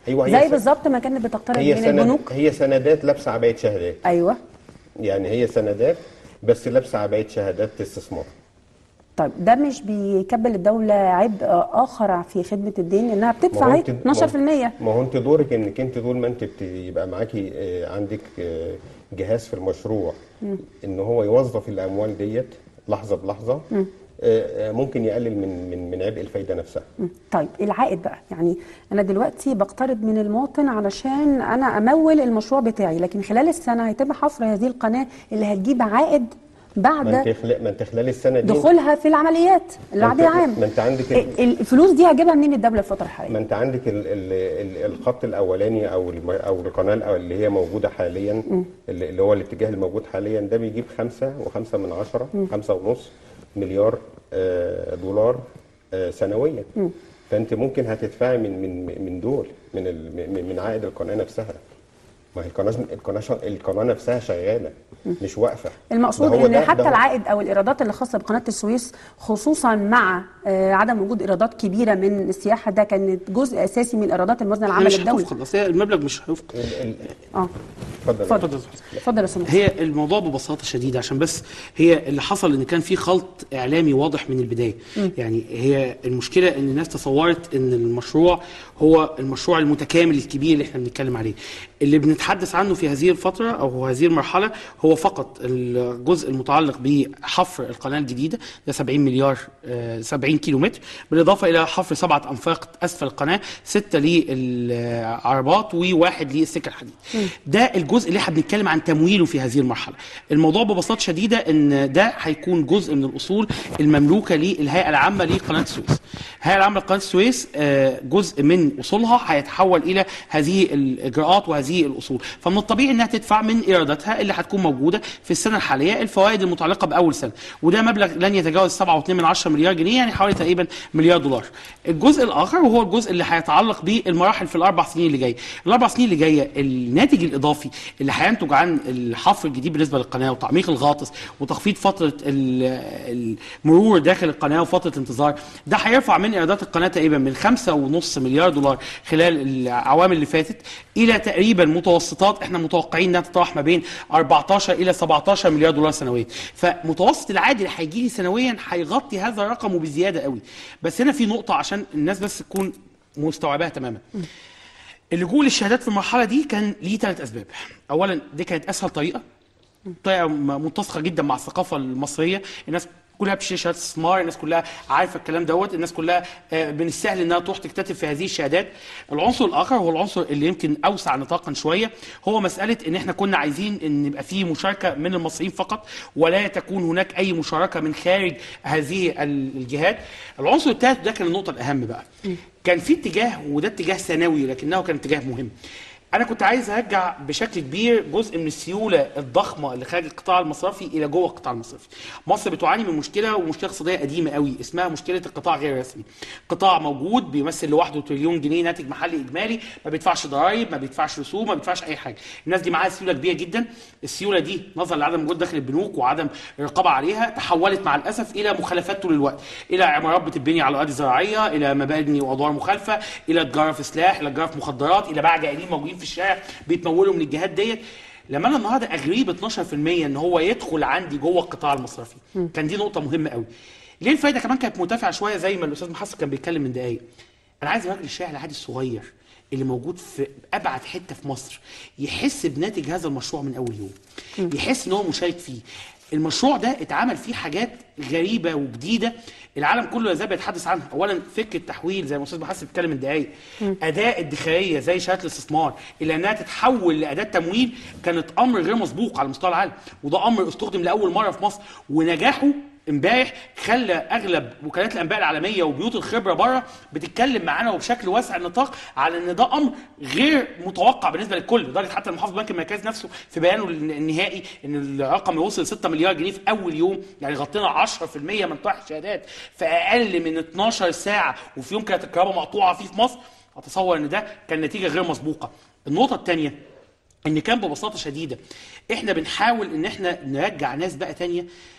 P: ايوه هي
A: زي
P: س-
A: بالظبط ما كانت بتقترب
P: هي
A: من
P: سند
A: البنوك
P: هي سندات لابسه عبايه شهادات
A: ايوه
P: يعني هي سندات بس لابسه عبايه شهادات استثمار
A: طيب ده مش بيكبل الدوله عبء اخر في خدمه الدين انها
P: ما
A: بتدفع
P: هو
A: اهي
P: انت-
A: 12%
P: ما هو انت دورك انك انت طول ما انت بت- يبقى معاكي آه، عندك آه، جهاز في المشروع
A: مم.
P: ان هو يوظف الاموال ديت لحظه بلحظه
A: مم.
P: آه، آه، ممكن يقلل من من من عبء الفايده نفسها
A: مم. طيب العائد بقى يعني انا دلوقتي بقترض من المواطن علشان انا امول المشروع بتاعي لكن خلال السنه هيتم حفر هذه القناه اللي هتجيب عائد
P: ما انت
A: بعد
P: خلال ما انت خلال السنه دي
A: دخولها في العمليات اللي
P: ما انت-
A: بعدها عام
P: ما انت عندك ال-
A: ال- الفلوس دي هجيبها منين الدوله الفتره الحاليه
P: ما انت عندك ال ال ال الخط الاولاني او الم- او القناه الأو- اللي هي موجوده حاليا اللي اللي هو الاتجاه الموجود حاليا ده بيجيب خمسة وخمسة من عشرة
A: مم.
P: خمسة ونص مليار آه، دولار آه، سنويا
A: مم.
P: فانت ممكن هتدفعي من من من دول من ال- من من عائد القناه نفسها ما هي القناه القناه شا- القناه نفسها شغاله مش واقفه
A: المقصود
P: ده هو
A: ان
P: ده- ده
A: حتى
P: هو-
A: العائد او الايرادات اللي خاصه بقناه السويس خصوصا مع آه، عدم وجود ايرادات كبيره من السياحه ده كانت جزء اساسي من الايرادات الموازنه العامه
O: مش
A: للدوله
O: هتفقد اصل هي المبلغ مش هيفقد
A: اه
P: اتفضل
A: اتفضل اتفضل يا سمو
O: هي الموضوع ببساطه شديده عشان بس هي اللي حصل ان كان في خلط اعلامي واضح من البدايه
A: مم.
O: يعني هي المشكله ان الناس تصورت ان المشروع هو المشروع المتكامل الكبير اللي احنا بنتكلم عليه اللي بنتحدث عنه في هذه الفتره او هذه المرحله هو فقط الجزء المتعلق بحفر القناه الجديده ده 70 مليار آه، 70 كيلو متر بالاضافه الى حفر سبعه انفاق اسفل القناه سته للعربات وواحد للسكه الحديد ده الجزء اللي احنا بنتكلم عن تمويله في هذه المرحله الموضوع ببساطه شديده ان ده هيكون جزء من الاصول المملوكه للهيئه العامه لقناه السويس الهيئه العامه لقناه السويس آه، جزء من اصولها هيتحول الى هذه الاجراءات وهذه الاصول فمن الطبيعي انها تدفع من ايراداتها اللي هتكون موجوده في السنه الحاليه الفوائد المتعلقه باول سنه وده مبلغ لن يتجاوز 7.2 من عشرة مليار جنيه يعني حوالي تقريبا مليار دولار الجزء الاخر وهو الجزء اللي هيتعلق بالمراحل في الاربع سنين اللي جايه الاربع سنين اللي جايه الناتج الاضافي اللي هينتج عن الحفر الجديد بالنسبه للقناه وتعميق الغاطس وتخفيض فتره ال- المرور داخل القناه وفتره الانتظار ده هيرفع من ايرادات القناه تقريبا من 5.5 مليار دولار خلال الاعوام اللي فاتت الى تقريبا متوسطات احنا متوقعين انها تتراوح ما بين 14 الى 17 مليار دولار سنويا فمتوسط العائد اللي هيجي لي سنويا هيغطي هذا الرقم وبزياده قوي بس هنا في نقطه عشان الناس بس تكون مستوعباها تماما اللجوء للشهادات في المرحله دي كان ليه ثلاث اسباب اولا دي كانت اسهل طريقه طريقه م- متسقه جدا مع الثقافه المصريه الناس كلها بتشتري شهادات استثمار الناس كلها عارفه الكلام دوت الناس كلها آه، من السهل انها تروح تكتتب في هذه الشهادات العنصر الاخر هو العنصر اللي يمكن اوسع نطاقا شويه هو مساله ان احنا كنا عايزين ان يبقى في مشاركه من المصريين فقط ولا تكون هناك اي مشاركه من خارج هذه ال- الجهات العنصر الثالث ده كان النقطه الاهم بقى كان في اتجاه وده اتجاه ثانوي لكنه كان اتجاه مهم انا كنت عايز ارجع بشكل كبير جزء من السيوله الضخمه اللي خارج القطاع المصرفي الى جوه القطاع المصرفي مصر بتعاني من مشكله ومشكله اقتصاديه قديمه قوي اسمها مشكله القطاع غير الرسمي قطاع موجود بيمثل لوحده تريليون جنيه ناتج محلي اجمالي ما بيدفعش ضرائب ما بيدفعش رسوم ما بيدفعش اي حاجه الناس دي معاها سيوله كبيره جدا السيوله دي نظرا لعدم وجود داخل البنوك وعدم الرقابه عليها تحولت مع الاسف الى مخالفات طول الوقت الى عمارات بتتبني على اراضي زراعيه الى مباني وادوار مخالفه الى تجاره في سلاح الى تجاره في مخدرات الى باع جائلين موجودين في الشارع بيتمولوا من الجهات ديت لما انا النهارده اغريه ب 12% ان هو يدخل عندي جوه القطاع المصرفي كان دي نقطه مهمه قوي ليه الفايده كمان كانت مرتفعه شويه زي ما الاستاذ محسن كان بيتكلم من دقايق انا عايز الراجل الشارع العادي الصغير اللي موجود في ابعد حته في مصر يحس بناتج هذا المشروع من اول يوم يحس ان هو مشارك فيه المشروع ده اتعمل فيه حاجات غريبه وجديده العالم كله لا زال بيتحدث عنها اولا فكره تحويل زي ما الاستاذ محسن بيتكلم من دقايق اداه ادخاريه زي شهاده الاستثمار الى انها تتحول لاداه تمويل كانت امر غير مسبوق على مستوى العالم وده امر استخدم لاول مره في مصر ونجاحه امبارح خلى اغلب وكالات الانباء العالميه وبيوت الخبره بره بتتكلم معانا وبشكل واسع النطاق على ان ده امر غير متوقع بالنسبه للكل لدرجه حتى المحافظ بنك المركزي نفسه في بيانه النهائي ان الرقم يوصل 6 مليار جنيه في اول يوم يعني غطينا 10% من طرح الشهادات في اقل من 12 ساعه وفي يوم كانت الكهرباء مقطوعه فيه في مصر اتصور ان ده كان نتيجه غير مسبوقه النقطه الثانيه ان كان ببساطه شديده احنا بنحاول ان احنا نرجع ناس بقى تانية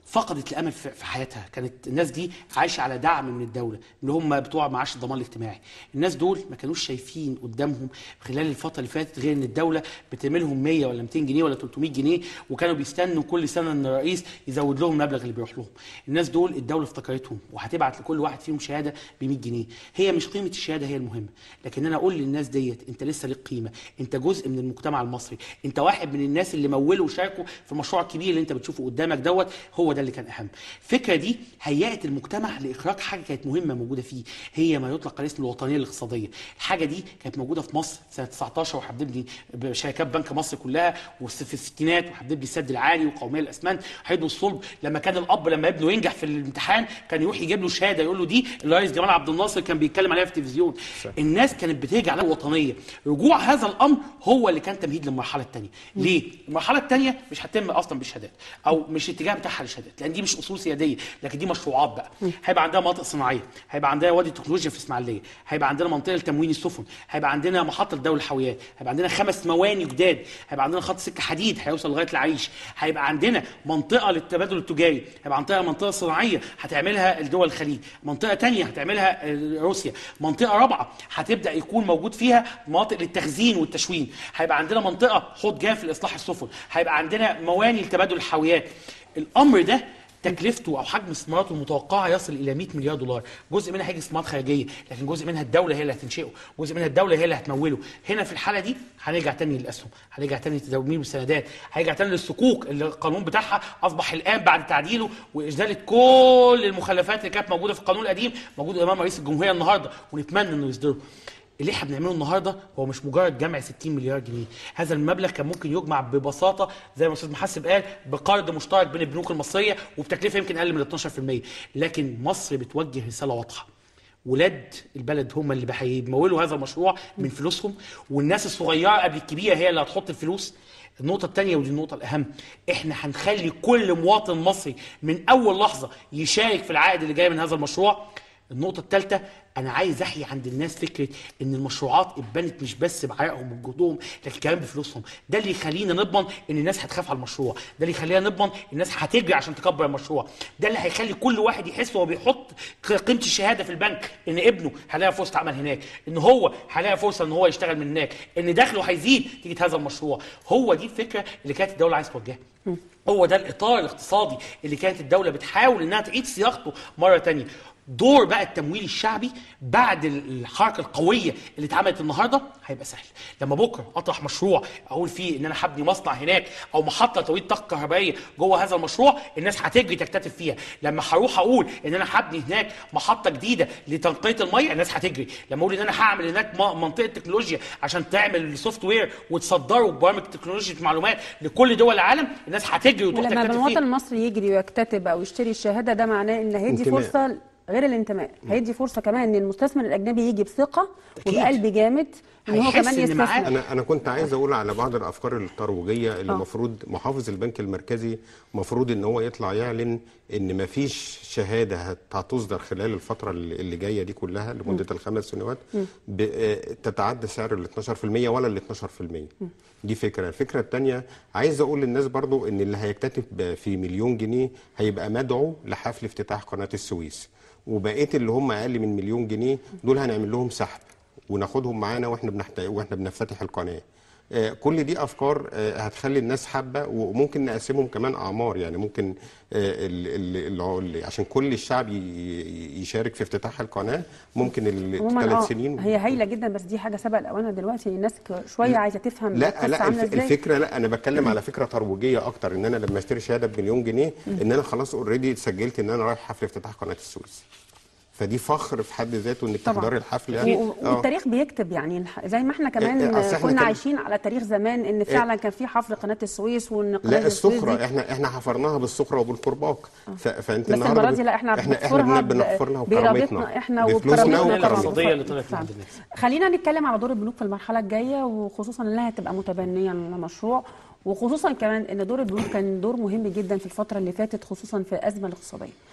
O: فقدت الامل في في حياتها كانت الناس دي عايشه على دعم من الدوله اللي هم بتوع معاش الضمان الاجتماعي الناس دول ما كانوش شايفين قدامهم خلال الفتره اللي فاتت غير ان الدوله بتعملهم 100 ولا 200 جنيه ولا 300 جنيه وكانوا بيستنوا كل سنه ان الرئيس يزود لهم المبلغ اللي بيروح لهم الناس دول الدوله افتكرتهم وهتبعت لكل واحد فيهم شهاده ب 100 جنيه هي مش قيمه الشهاده هي المهمه لكن انا اقول للناس ديت انت لسه ليك قيمه انت جزء من المجتمع المصري انت واحد من الناس اللي مولوا وشاركوا في المشروع الكبير اللي انت بتشوفه قدامك دوت هو ده اللي كان اهم الفكره دي هيأت المجتمع لاخراج حاجه كانت مهمه موجوده فيه هي ما يطلق على اسم الوطنيه الاقتصاديه الحاجه دي كانت موجوده في مصر سنه 19 وهتبني بشركات بنك مصر كلها وفي الستينات وهتبني السد العالي وقوميه الاسمنت حيدوا الصلب لما كان الاب لما ابنه ينجح في الامتحان كان يروح يجيب له شهاده يقول له دي الرئيس جمال عبد الناصر كان بيتكلم عليها في التلفزيون الناس كانت بترجع للوطنيه رجوع هذا الامر هو اللي كان تمهيد للمرحله الثانيه ليه المرحله الثانيه مش هتتم اصلا بالشهادات او مش الاتجاه بتاعها للشهادات لان دي مش اصول سياديه لكن دي مشروعات بقى هيبقى عندنا مناطق صناعيه هيبقى عندنا وادي التكنولوجيا في اسماعيليه هيبقى عندنا منطقه لتموين السفن هيبقى عندنا محطه لدول الحاويات هيبقى عندنا خمس مواني جداد هيبقى عندنا خط سكه حديد هيوصل لغايه العريش هيبقى عندنا منطقه للتبادل التجاري هيبقى عندنا منطقه صناعيه هتعملها الدول الخليج منطقه تانية هتعملها آه، روسيا منطقه رابعه هتبدا يكون موجود فيها مناطق للتخزين والتشوين هيبقى عندنا منطقه حوض جاف لاصلاح السفن هيبقى عندنا مواني لتبادل الحاويات الامر ده تكلفته او حجم استثماراته المتوقعه يصل الى 100 مليار دولار، جزء منها هيجي استثمارات خارجيه، لكن جزء منها الدوله هي اللي هتنشئه، جزء منها الدوله هي اللي هتموله، هنا في الحاله دي هنرجع تاني للاسهم، هنرجع تاني لتداومين والسندات، هنرجع تاني للصكوك اللي القانون بتاعها اصبح الان بعد تعديله وازاله كل المخلفات اللي كانت موجوده في القانون القديم موجود امام رئيس الجمهوريه النهارده ونتمنى انه يصدره. اللي احنا بنعمله النهارده هو مش مجرد جمع 60 مليار جنيه، هذا المبلغ كان ممكن يجمع ببساطه زي ما الاستاذ محسب قال بقرض مشترك بين البنوك المصريه وبتكلفه يمكن اقل من 12%، لكن مصر بتوجه رساله واضحه. ولاد البلد هم اللي هيمولوا هذا المشروع من فلوسهم والناس الصغيره قبل الكبيره هي اللي هتحط الفلوس النقطة الثانية ودي النقطة الأهم، إحنا هنخلي كل مواطن مصري من أول لحظة يشارك في العائد اللي جاي من هذا المشروع. النقطة الثالثة أنا عايز أحيي عند الناس فكرة إن المشروعات اتبنت مش بس بعرقهم وبجهدهم لكن كمان بفلوسهم، ده اللي يخلينا نضمن إن الناس هتخاف على المشروع، ده اللي يخلينا نضمن الناس هتجري عشان تكبر المشروع، ده اللي هيخلي كل واحد يحس وهو بيحط قيمة الشهادة في البنك إن ابنه هيلاقي فرصة عمل هناك، إن هو هيلاقي فرصة إن هو يشتغل من هناك، إن دخله هيزيد نتيجة هذا المشروع، هو دي الفكرة اللي كانت الدولة عايزة توجهها. هو ده الاطار الاقتصادي اللي كانت الدوله بتحاول انها تعيد صياغته مره تانية دور بقى التمويل الشعبي بعد الحركه القويه اللي اتعملت النهارده هيبقى سهل لما بكره اطرح مشروع اقول فيه ان انا هبني مصنع هناك او محطه توليد طاقه كهربائيه جوه هذا المشروع الناس هتجري تكتتب فيها لما هروح اقول ان انا هبني هناك محطه جديده لتنقيه الميه الناس هتجري لما اقول ان انا هعمل هناك م- منطقه تكنولوجيا عشان تعمل سوفت وير وتصدره برامج تكنولوجيا معلومات لكل دول العالم الناس هتجري وتروح
A: ولما
O: تكتتب
A: المواطن
O: فيها
A: المصري يجري ويكتتب او يشتري الشهاده ده معناه ان هيدي
P: انتماء.
A: فرصه غير الانتماء هيدي فرصه كمان ان المستثمر الاجنبي يجي بثقه وبقلب جامد ان هو كمان يستثمر
P: انا انا كنت عايز اقول على بعض الافكار الترويجيه اللي
A: آه.
P: المفروض محافظ البنك المركزي المفروض ان هو يطلع يعلن ان ما فيش شهاده هت- هتصدر خلال الفتره اللي اللي جايه دي كلها لمده الخمس سنوات
T: مم.
P: ب- آه، تتعدى سعر ال 12% ولا ال 12% دي فكره الفكره الثانيه عايز اقول للناس برضو ان اللي هيكتتب في مليون جنيه هيبقى مدعو لحفل افتتاح قناه السويس وبقيه اللي هم اقل من مليون جنيه دول هنعمل لهم سحب وناخدهم معانا واحنا بنحت... واحنا بنفتتح القناه آه، كل دي افكار آه، هتخلي الناس حابه وممكن نقسمهم كمان اعمار يعني ممكن آه، ال... ال... ال... عشان كل الشعب ي... يشارك في افتتاح القناه ممكن
A: عموما
P: الثلاث
A: اه
P: سنين
A: هي هايله جدا بس دي حاجه سبق لاوانها دلوقتي الناس ك- شويه عايزه تفهم
P: لا
A: القصة
P: لا
A: عامله
P: الف...
A: ازاي
P: الفكره لا انا بتكلم على فكره ترويجيه اكتر ان انا لما اشتري شهاده بمليون جنيه ان انا خلاص اوريدي سجلت ان انا رايح حفل افتتاح قناه السويس فدي فخر في حد ذاته انك
A: طبعا.
P: تحضري الحفل
A: و- و-
P: آه.
A: والتاريخ بيكتب يعني الح- زي ما احنا
P: إيه،
A: كمان
P: أصل إحنا
A: كنا
P: كان-
A: عايشين على تاريخ زمان ان فعلا كان في حفر قناه السويس وان قناه
P: لا
A: السويس
P: الصخره
A: دي
P: احنا احنا حفرناها بالصخره وبالكرباج ف... فانت
A: بس
P: النهارده
A: المره دي لا احنا
P: احنا
A: بنحفرها
P: احنا
A: ب-
P: بنحفر لها
A: بارادتنا
P: وبكرامتنا
A: احنا
P: بفلوسنا
A: وبكرامتنا
P: وكرامتنا.
O: الاقتصاديه اللي طلعت من
A: فعلا.
O: عند الناس
A: خلينا نتكلم على دور البنوك في المرحله الجايه وخصوصا انها هتبقى متبنيه للمشروع وخصوصا كمان ان دور البنوك كان دور مهم جدا في الفتره اللي فاتت خصوصا في الازمه الاقتصاديه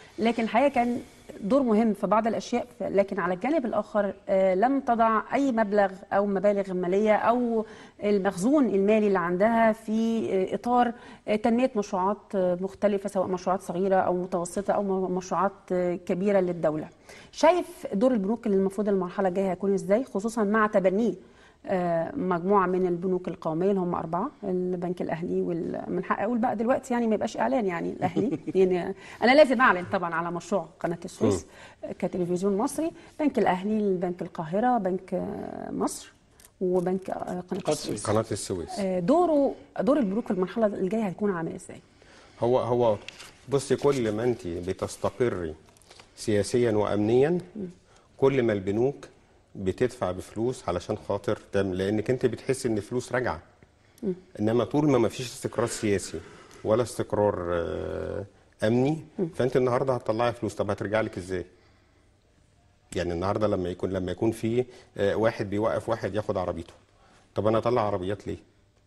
A: لكن الحقيقه كان دور مهم في بعض الاشياء ف- لكن على الجانب الاخر آه، لم تضع اي مبلغ او مبالغ ماليه او المخزون المالي اللي عندها في آه، اطار آه، تنميه مشروعات آه، مختلفه سواء مشروعات صغيره او متوسطه او م- مشروعات آه، كبيره للدوله. شايف دور البنوك اللي المفروض المرحله الجايه هيكون ازاي خصوصا مع تبنيه آه، مجموعه من البنوك القوميه اللي هم اربعه البنك الاهلي وال... من حق اقول بقى دلوقتي يعني ما يبقاش اعلان يعني الاهلي يعني انا لازم اعلن طبعا على مشروع قناه السويس كتلفزيون مصري بنك الاهلي البنك القاهره بنك آه، مصر وبنك آه، قناه السويس
P: قناه السويس
A: آه، دوره دور البنوك في المرحله الجايه هيكون عامل ازاي؟
P: هو هو بصي كل ما انت بتستقري سياسيا وامنيا كل ما البنوك بتدفع بفلوس علشان خاطر تعمل لانك انت بتحس ان الفلوس راجعه انما طول ما ما فيش استقرار سياسي ولا استقرار آه، امني فانت النهارده هتطلعي فلوس طب هترجع لك ازاي يعني النهارده لما يكون لما يكون في آه، واحد بيوقف واحد ياخد عربيته طب انا اطلع عربيات ليه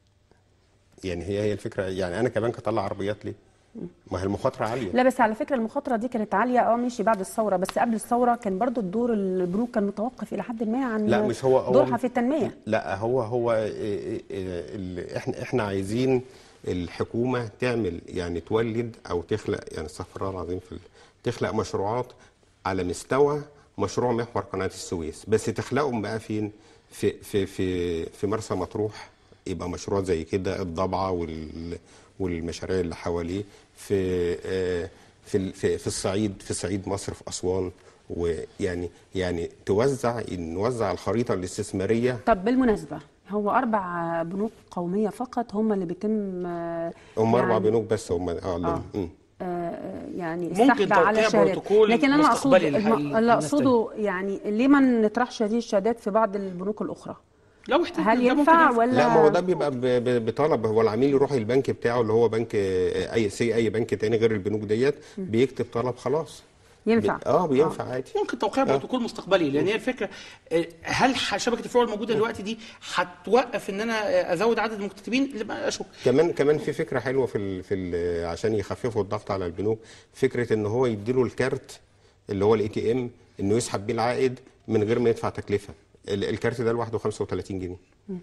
P: يعني هي هي الفكره يعني انا كمان اطلع عربيات ليه ما هي المخاطره عاليه
A: لا بس على فكره المخاطره دي كانت عاليه اه ماشي بعد الثوره بس قبل الثوره كان برضو الدور البنوك كان متوقف الى حد ما عن
P: لا مش هو هو
A: دورها في التنميه
P: لا هو هو إيه إيه إيه ال- احنا احنا عايزين الحكومه تعمل يعني تولد او تخلق يعني استغفر الله العظيم في ال- تخلق مشروعات على مستوى مشروع محور قناه السويس بس تخلقهم بقى فين في في في في مرسى مطروح يبقى مشروع زي كده الضبعه وال والمشاريع اللي حواليه في آه، في ال- في في الصعيد في صعيد مصر في اسوان ويعني يعني توزع نوزع الخريطه الاستثماريه
A: طب بالمناسبه هو اربع بنوك قوميه فقط هم اللي بيتم آه،
P: هم اربع
A: يعني-
P: بنوك بس هم اه,
A: آه.
P: مم.
A: آه، يعني
O: ممكن
A: السحب على
O: توقيع
A: الشهادات
O: بروتوكول
A: لكن انا اقصد
O: مستقبلي
A: الم-
O: للحق-
A: اللي
O: للناس
A: اقصده يعني ليه ما نطرحش هذه الشهادات في بعض البنوك الاخرى
O: لو احتاج
A: هل
O: ده ممكن
A: ينفع
O: ينفع.
A: ولا
P: لا ما هو ده بيبقى ب- ب- بطلب هو العميل يروح البنك بتاعه اللي هو بنك آه، اي سي اي بنك تاني غير البنوك ديت بيكتب طلب خلاص
A: ينفع
P: ب- اه بينفع عادي
O: ممكن توقيع بروتوكول مستقبلي لان هي الفكره آه، هل ح- شبكه الفروع الموجوده دلوقتي دي هتوقف ان انا آه، ازود عدد المكتتبين اللي بقى اشك
P: كمان كمان في فكره حلوه في ال في ال عشان يخففوا الضغط على البنوك فكره ان هو يديله الكارت اللي هو الاي تي ام انه يسحب بيه العائد من غير ما يدفع تكلفه ال- الكارت ده لوحده 35 جنيه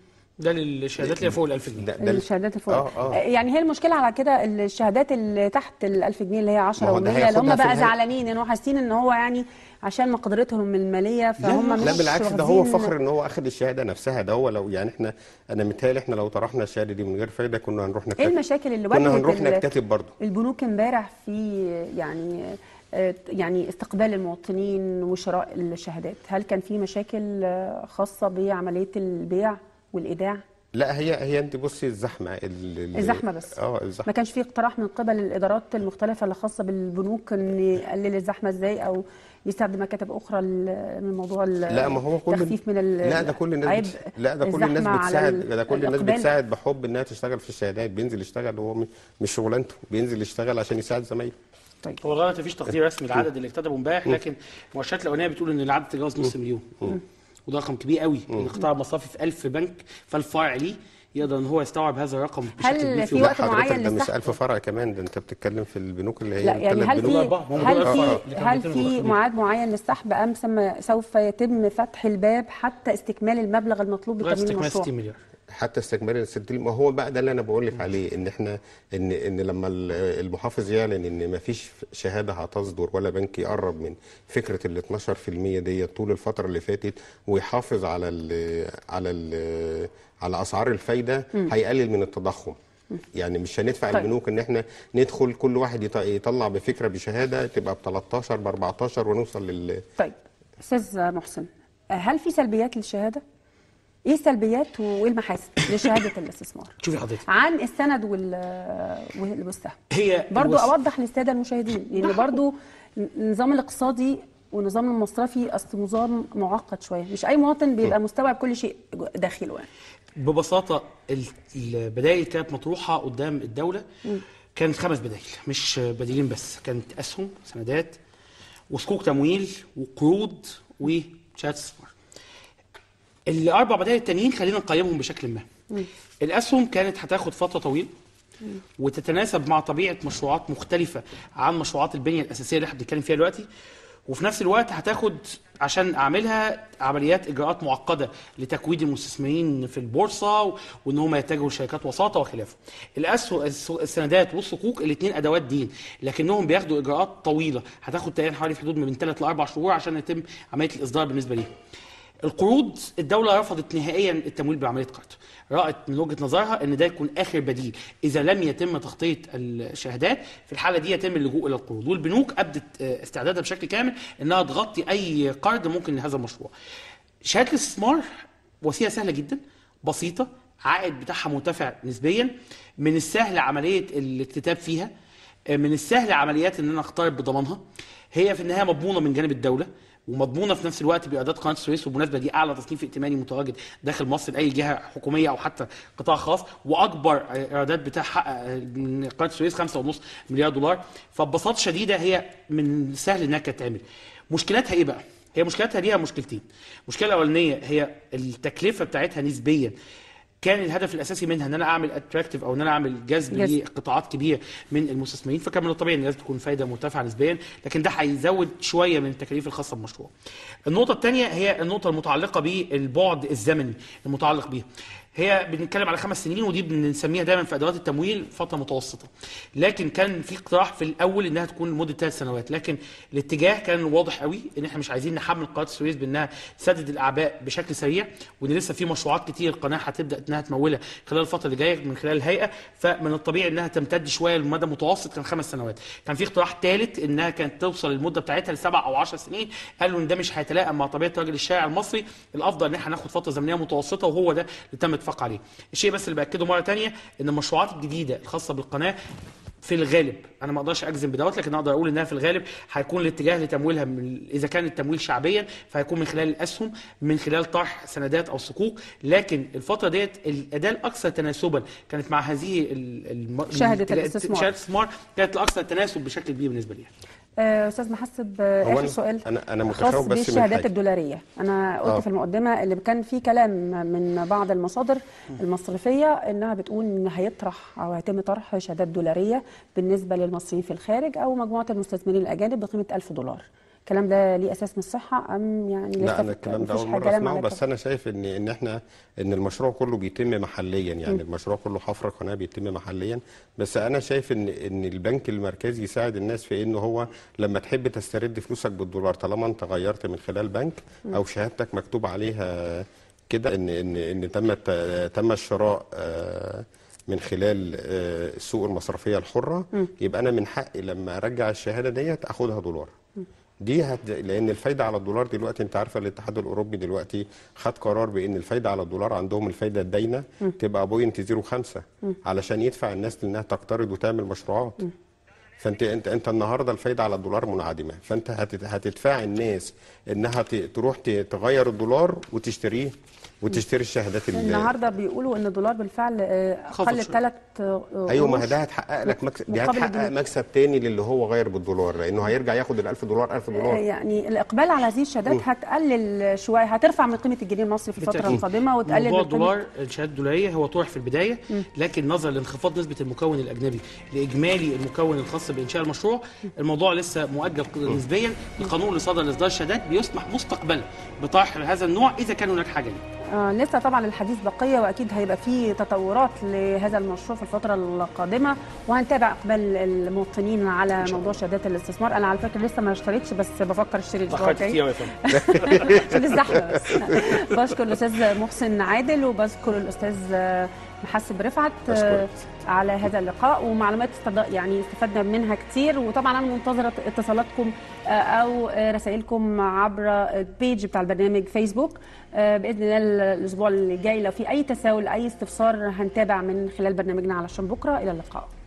O: ده للشهادات اللي هي فوق ال 1000 جنيه
P: ده, ده
A: الشهادات الفوق
P: آه، آه.
A: يعني هي المشكله على كده الشهادات اللي تحت ال 1000 جنيه اللي هي 10
P: ما هو ده
A: و100 اللي هم
P: هياخدها في
A: بقى
P: الهي-
A: زعلانين انه حاسين ان هو يعني عشان مقدرتهم الماليه فهم مش
P: لا بالعكس ده هو
A: واخدين-
P: فخر ان هو اخد الشهاده نفسها ده هو لو يعني احنا انا متهيألي احنا لو طرحنا الشهاده دي من غير فايده كنا هنروح نكتب
A: ايه المشاكل اللي
P: كنا
A: واجهت
P: هنروح
A: ال-
P: نكتب برضه
A: البنوك امبارح في يعني آه، يعني استقبال المواطنين وشراء الشهادات هل كان في مشاكل آه، خاصه بعمليه البيع والايداع
P: لا هي هي انت بصي الزحمه ال- ال-
A: الزحمه بس
P: اه
A: ما
P: الزحمه
A: كانش في اقتراح من قبل الادارات المختلفه اللي خاصه بالبنوك ان يقلل الزحمه ازاي او يستخدم مكاتب اخرى ل- من موضوع ال-
P: لا ما هو كل
A: التخفيف من ال-
P: لا ده كل الناس
A: عبء
P: بت... لا ده كل الناس
A: الزحمة على
P: بتساعد
A: ال-
P: ده كل الناس
A: الإقبال.
P: بتساعد بحب انها تشتغل في الشهادات بينزل يشتغل هو م- مش شغلانته بينزل يشتغل عشان يساعد زمايله
A: طيب
O: هو لغايه مفيش تقدير رسمي للعدد اللي اكتتبوا امبارح لكن المؤشرات الاولانيه بتقول ان العدد تجاوز نص مليون وده رقم كبير قوي القطاع المصرفي في 1000 بنك فالفرع ليه يقدر ان هو يستوعب هذا الرقم بشكل
A: هل
O: كبير
A: في
O: يوم.
A: وقت
P: حضرتك
A: معين
P: ده مش
A: للسحب؟
P: 1000 فرع كمان ده انت بتتكلم في البنوك اللي هي
A: لا يعني
P: الثلاث
A: هل
P: بنوك.
A: في
P: آه،
A: هل
P: آه،
A: في
P: آه.
A: هل في ميعاد معين للسحب ام سم- سوف يتم فتح الباب حتى استكمال المبلغ المطلوب
P: لغاية
A: لتمويل
P: استكمال
A: المشروع
O: 60 مليار
P: حتى استكمال الستين ما هو بقى ده اللي انا بقول لك عليه ان احنا ان ان لما ال- المحافظ يعلن ان ما فيش شهاده هتصدر ولا بنك يقرب من فكره ال 12% دي طول الفتره اللي فاتت ويحافظ على ال على ال على اسعار الفايده
A: مم.
P: هيقلل من التضخم يعني مش هندفع
A: طيب.
P: البنوك ان احنا ندخل كل واحد يط- يطلع بفكره بشهاده تبقى ب 13 ب 14 ونوصل لل
A: طيب استاذ محسن هل في سلبيات للشهاده؟ ايه السلبيات وايه المحاسن لشهاده الاستثمار؟
O: شوفي حضرتك
A: عن السند وال وال- والسهم
O: هي
A: برضو
O: الوس-
A: اوضح للساده المشاهدين لان برضو النظام الاقتصادي والنظام المصرفي اصل نظام معقد شويه مش اي مواطن بيبقى مستوعب كل شيء داخله يعني
O: ببساطه ال- البدائل كانت مطروحه قدام الدوله
A: مم.
O: كانت خمس بدائل مش بديلين بس كانت اسهم سندات وصكوك تمويل وقروض وشهادات استثمار الاربع بدائل التانيين خلينا نقيمهم بشكل ما
A: مم.
O: الاسهم كانت هتاخد فتره طويله وتتناسب مع طبيعه مشروعات مختلفه عن مشروعات البنيه الاساسيه اللي احنا بنتكلم فيها دلوقتي وفي نفس الوقت هتاخد عشان اعملها عمليات اجراءات معقده لتكويد المستثمرين في البورصه و- وان هم يتجهوا لشركات وساطه وخلافه. الاسهم الس- السندات والصكوك الاثنين ادوات دين لكنهم بياخدوا اجراءات طويله هتاخد تقريبا حوالي في حدود من 3 ل 4 شهور عشان يتم عمليه الاصدار بالنسبه ليهم. القروض الدولة رفضت نهائيا التمويل بعملية قرض رأت من وجهة نظرها ان ده يكون اخر بديل اذا لم يتم تغطية الشهادات في الحالة دي يتم اللجوء الى القروض والبنوك ابدت آه، استعدادها بشكل كامل انها تغطي اي قرض ممكن لهذا المشروع شهادة الاستثمار وسيلة سهلة جدا بسيطة عائد بتاعها مرتفع نسبيا من السهل عملية الاكتتاب فيها آه، من السهل عمليات ان انا اقترب بضمانها هي في النهايه مضمونه من جانب الدوله ومضمونه في نفس الوقت بايرادات قناه السويس وبالمناسبه دي اعلى تصنيف ائتماني متواجد داخل مصر لاي جهه حكوميه او حتى قطاع خاص واكبر ايرادات بتحقق من قناه السويس 5.5 مليار دولار فببساطه شديده هي من السهل انها تتعمل مشكلتها ايه بقى؟ هي مشكلتها ليها مشكلتين المشكله الاولانيه هي التكلفه بتاعتها نسبيا كان الهدف الاساسي منها ان انا اعمل اتراكتيف او ان انا اعمل جذب
A: جذب.
O: لقطاعات كبيره من المستثمرين فكان من الطبيعي ان لازم تكون فايده مرتفعه نسبيا لكن ده هيزود شويه من التكاليف الخاصه بالمشروع. النقطه الثانيه هي النقطه المتعلقه بالبعد الزمني المتعلق بيها. هي بنتكلم على خمس سنين ودي بنسميها دايما في ادوات التمويل فتره متوسطه. لكن كان في اقتراح في الاول انها تكون لمده ثلاث سنوات، لكن الاتجاه كان واضح قوي ان احنا مش عايزين نحمل قناه السويس بانها تسدد الاعباء بشكل سريع وان لسه في مشروعات كتير القناه هتبدا انها تمولها خلال الفتره اللي جايه من خلال الهيئه فمن الطبيعي انها تمتد شويه لمدى متوسط كان خمس سنوات. كان في اقتراح ثالث انها كانت توصل المده بتاعتها لسبع او 10 سنين قالوا ان ده مش هيتلائم مع طبيعه راجل الشارع المصري الافضل ان احنا ناخد فتره زمنيه متوسطه وهو ده اللي تم اتفاق عليه. الشيء بس اللي باكده مره ثانيه ان المشروعات الجديده الخاصه بالقناه في الغالب انا ما اقدرش اجزم بدوت لكن اقدر اقول انها في الغالب هيكون الاتجاه لتمويلها من اذا كان التمويل شعبيا فهيكون من خلال الاسهم من خلال طرح سندات او صكوك لكن الفتره ديت الاداه الاكثر تناسبا كانت مع هذه ال- الم...
A: شهادة
O: التلا-
A: الاستثمار.
O: شهاده الاستثمار كانت الاكثر تناسب بشكل كبير بالنسبه ليها
A: آه، استاذ محسب آه،
P: هو
A: اخر
P: أنا-
A: سؤال
P: أنا- أنا
A: خاص
P: متشوق بس من
A: بالشهادات
P: حاجة.
A: الدولاريه انا قلت
P: آه.
A: في المقدمه اللي كان في كلام من بعض المصادر المصرفيه انها بتقول ان هيطرح او هيتم طرح شهادات دولاريه بالنسبه للمصريين في الخارج او مجموعه المستثمرين الاجانب بقيمه 1000 دولار الكلام ده ليه اساس من الصحه ام يعني لسه
P: لا انا
A: في-
P: الكلام ده
A: مفيش
P: اول
A: حاجة
P: مره
A: كلام
P: اسمعه
A: على
P: بس
A: كده؟
P: انا شايف ان ان احنا ان المشروع كله بيتم محليا يعني
A: م.
P: المشروع كله حفر قناه بيتم محليا بس انا شايف ان ان البنك المركزي يساعد الناس في ان هو لما تحب تسترد فلوسك بالدولار طالما انت غيرت من خلال بنك
A: م.
P: او شهادتك مكتوب عليها كده ان ان ان تم الت- تم الشراء آه، من خلال آه، السوق المصرفيه الحره
A: م.
P: يبقى انا من حقي لما ارجع الشهاده ديت اخدها دولار دي هت... لان الفايده على الدولار دلوقتي انت عارفه الاتحاد الاوروبي دلوقتي خد قرار بان الفايده على الدولار عندهم الفايده الداينه
A: م.
P: تبقى بوينت 05
A: م.
P: علشان يدفع الناس انها تقترض وتعمل مشروعات
A: م.
P: فانت انت انت النهارده الفايده على الدولار منعدمه فانت هتت... هتدفع الناس انها ت... تروح ت... تغير الدولار وتشتريه وتشتري الشهادات ال...
A: النهارده بيقولوا ان الدولار بالفعل آه، اقل
P: شوية.
A: ثلاث
P: ايوه ما ده هتحقق لك مكسب دي
A: مقابل
P: هتحقق
A: الجنيه.
P: مكسب تاني للي هو غير بالدولار لانه هيرجع ياخد ال 1000 دولار 1000 دولار
A: يعني الاقبال على هذه الشهادات
P: م.
A: هتقلل شويه هترفع من قيمه الجنيه المصري في الفتره
O: بالتأكيد.
A: القادمه وتقلل
O: موضوع
A: من قيمة-
O: الدولار الشهادات الدولاريه هو طرح في البدايه
A: م.
O: لكن نظرا لانخفاض نسبه المكون الاجنبي لاجمالي المكون الخاص بانشاء المشروع الموضوع لسه مؤجل نسبيا القانون اللي صدر لاصدار الشهادات بيسمح مستقبلا بطرح هذا النوع اذا كان هناك حاجه ليه
A: آه لسه طبعا الحديث بقيه واكيد هيبقى في تطورات لهذا المشروع في الفتره القادمه وهنتابع اقبال المواطنين على موضوع شهادات الاستثمار انا على فكره لسه ما اشتريتش بس بفكر اشتري الاسبوع
O: اتأخرت
A: الجاي
O: كتير يا فندم.
A: عشان الزحمه بس بشكر الاستاذ محسن عادل وبشكر الاستاذ محسب رفعت آه، على هذا اللقاء ومعلومات استد- يعني استفدنا منها كتير وطبعا انا منتظره اتصالاتكم آه، او آه، رسائلكم عبر البيج بتاع البرنامج فيسبوك آه، باذن الله الاسبوع اللي جاي لو في اي تساؤل اي استفسار هنتابع من خلال برنامجنا علشان بكره الى اللقاء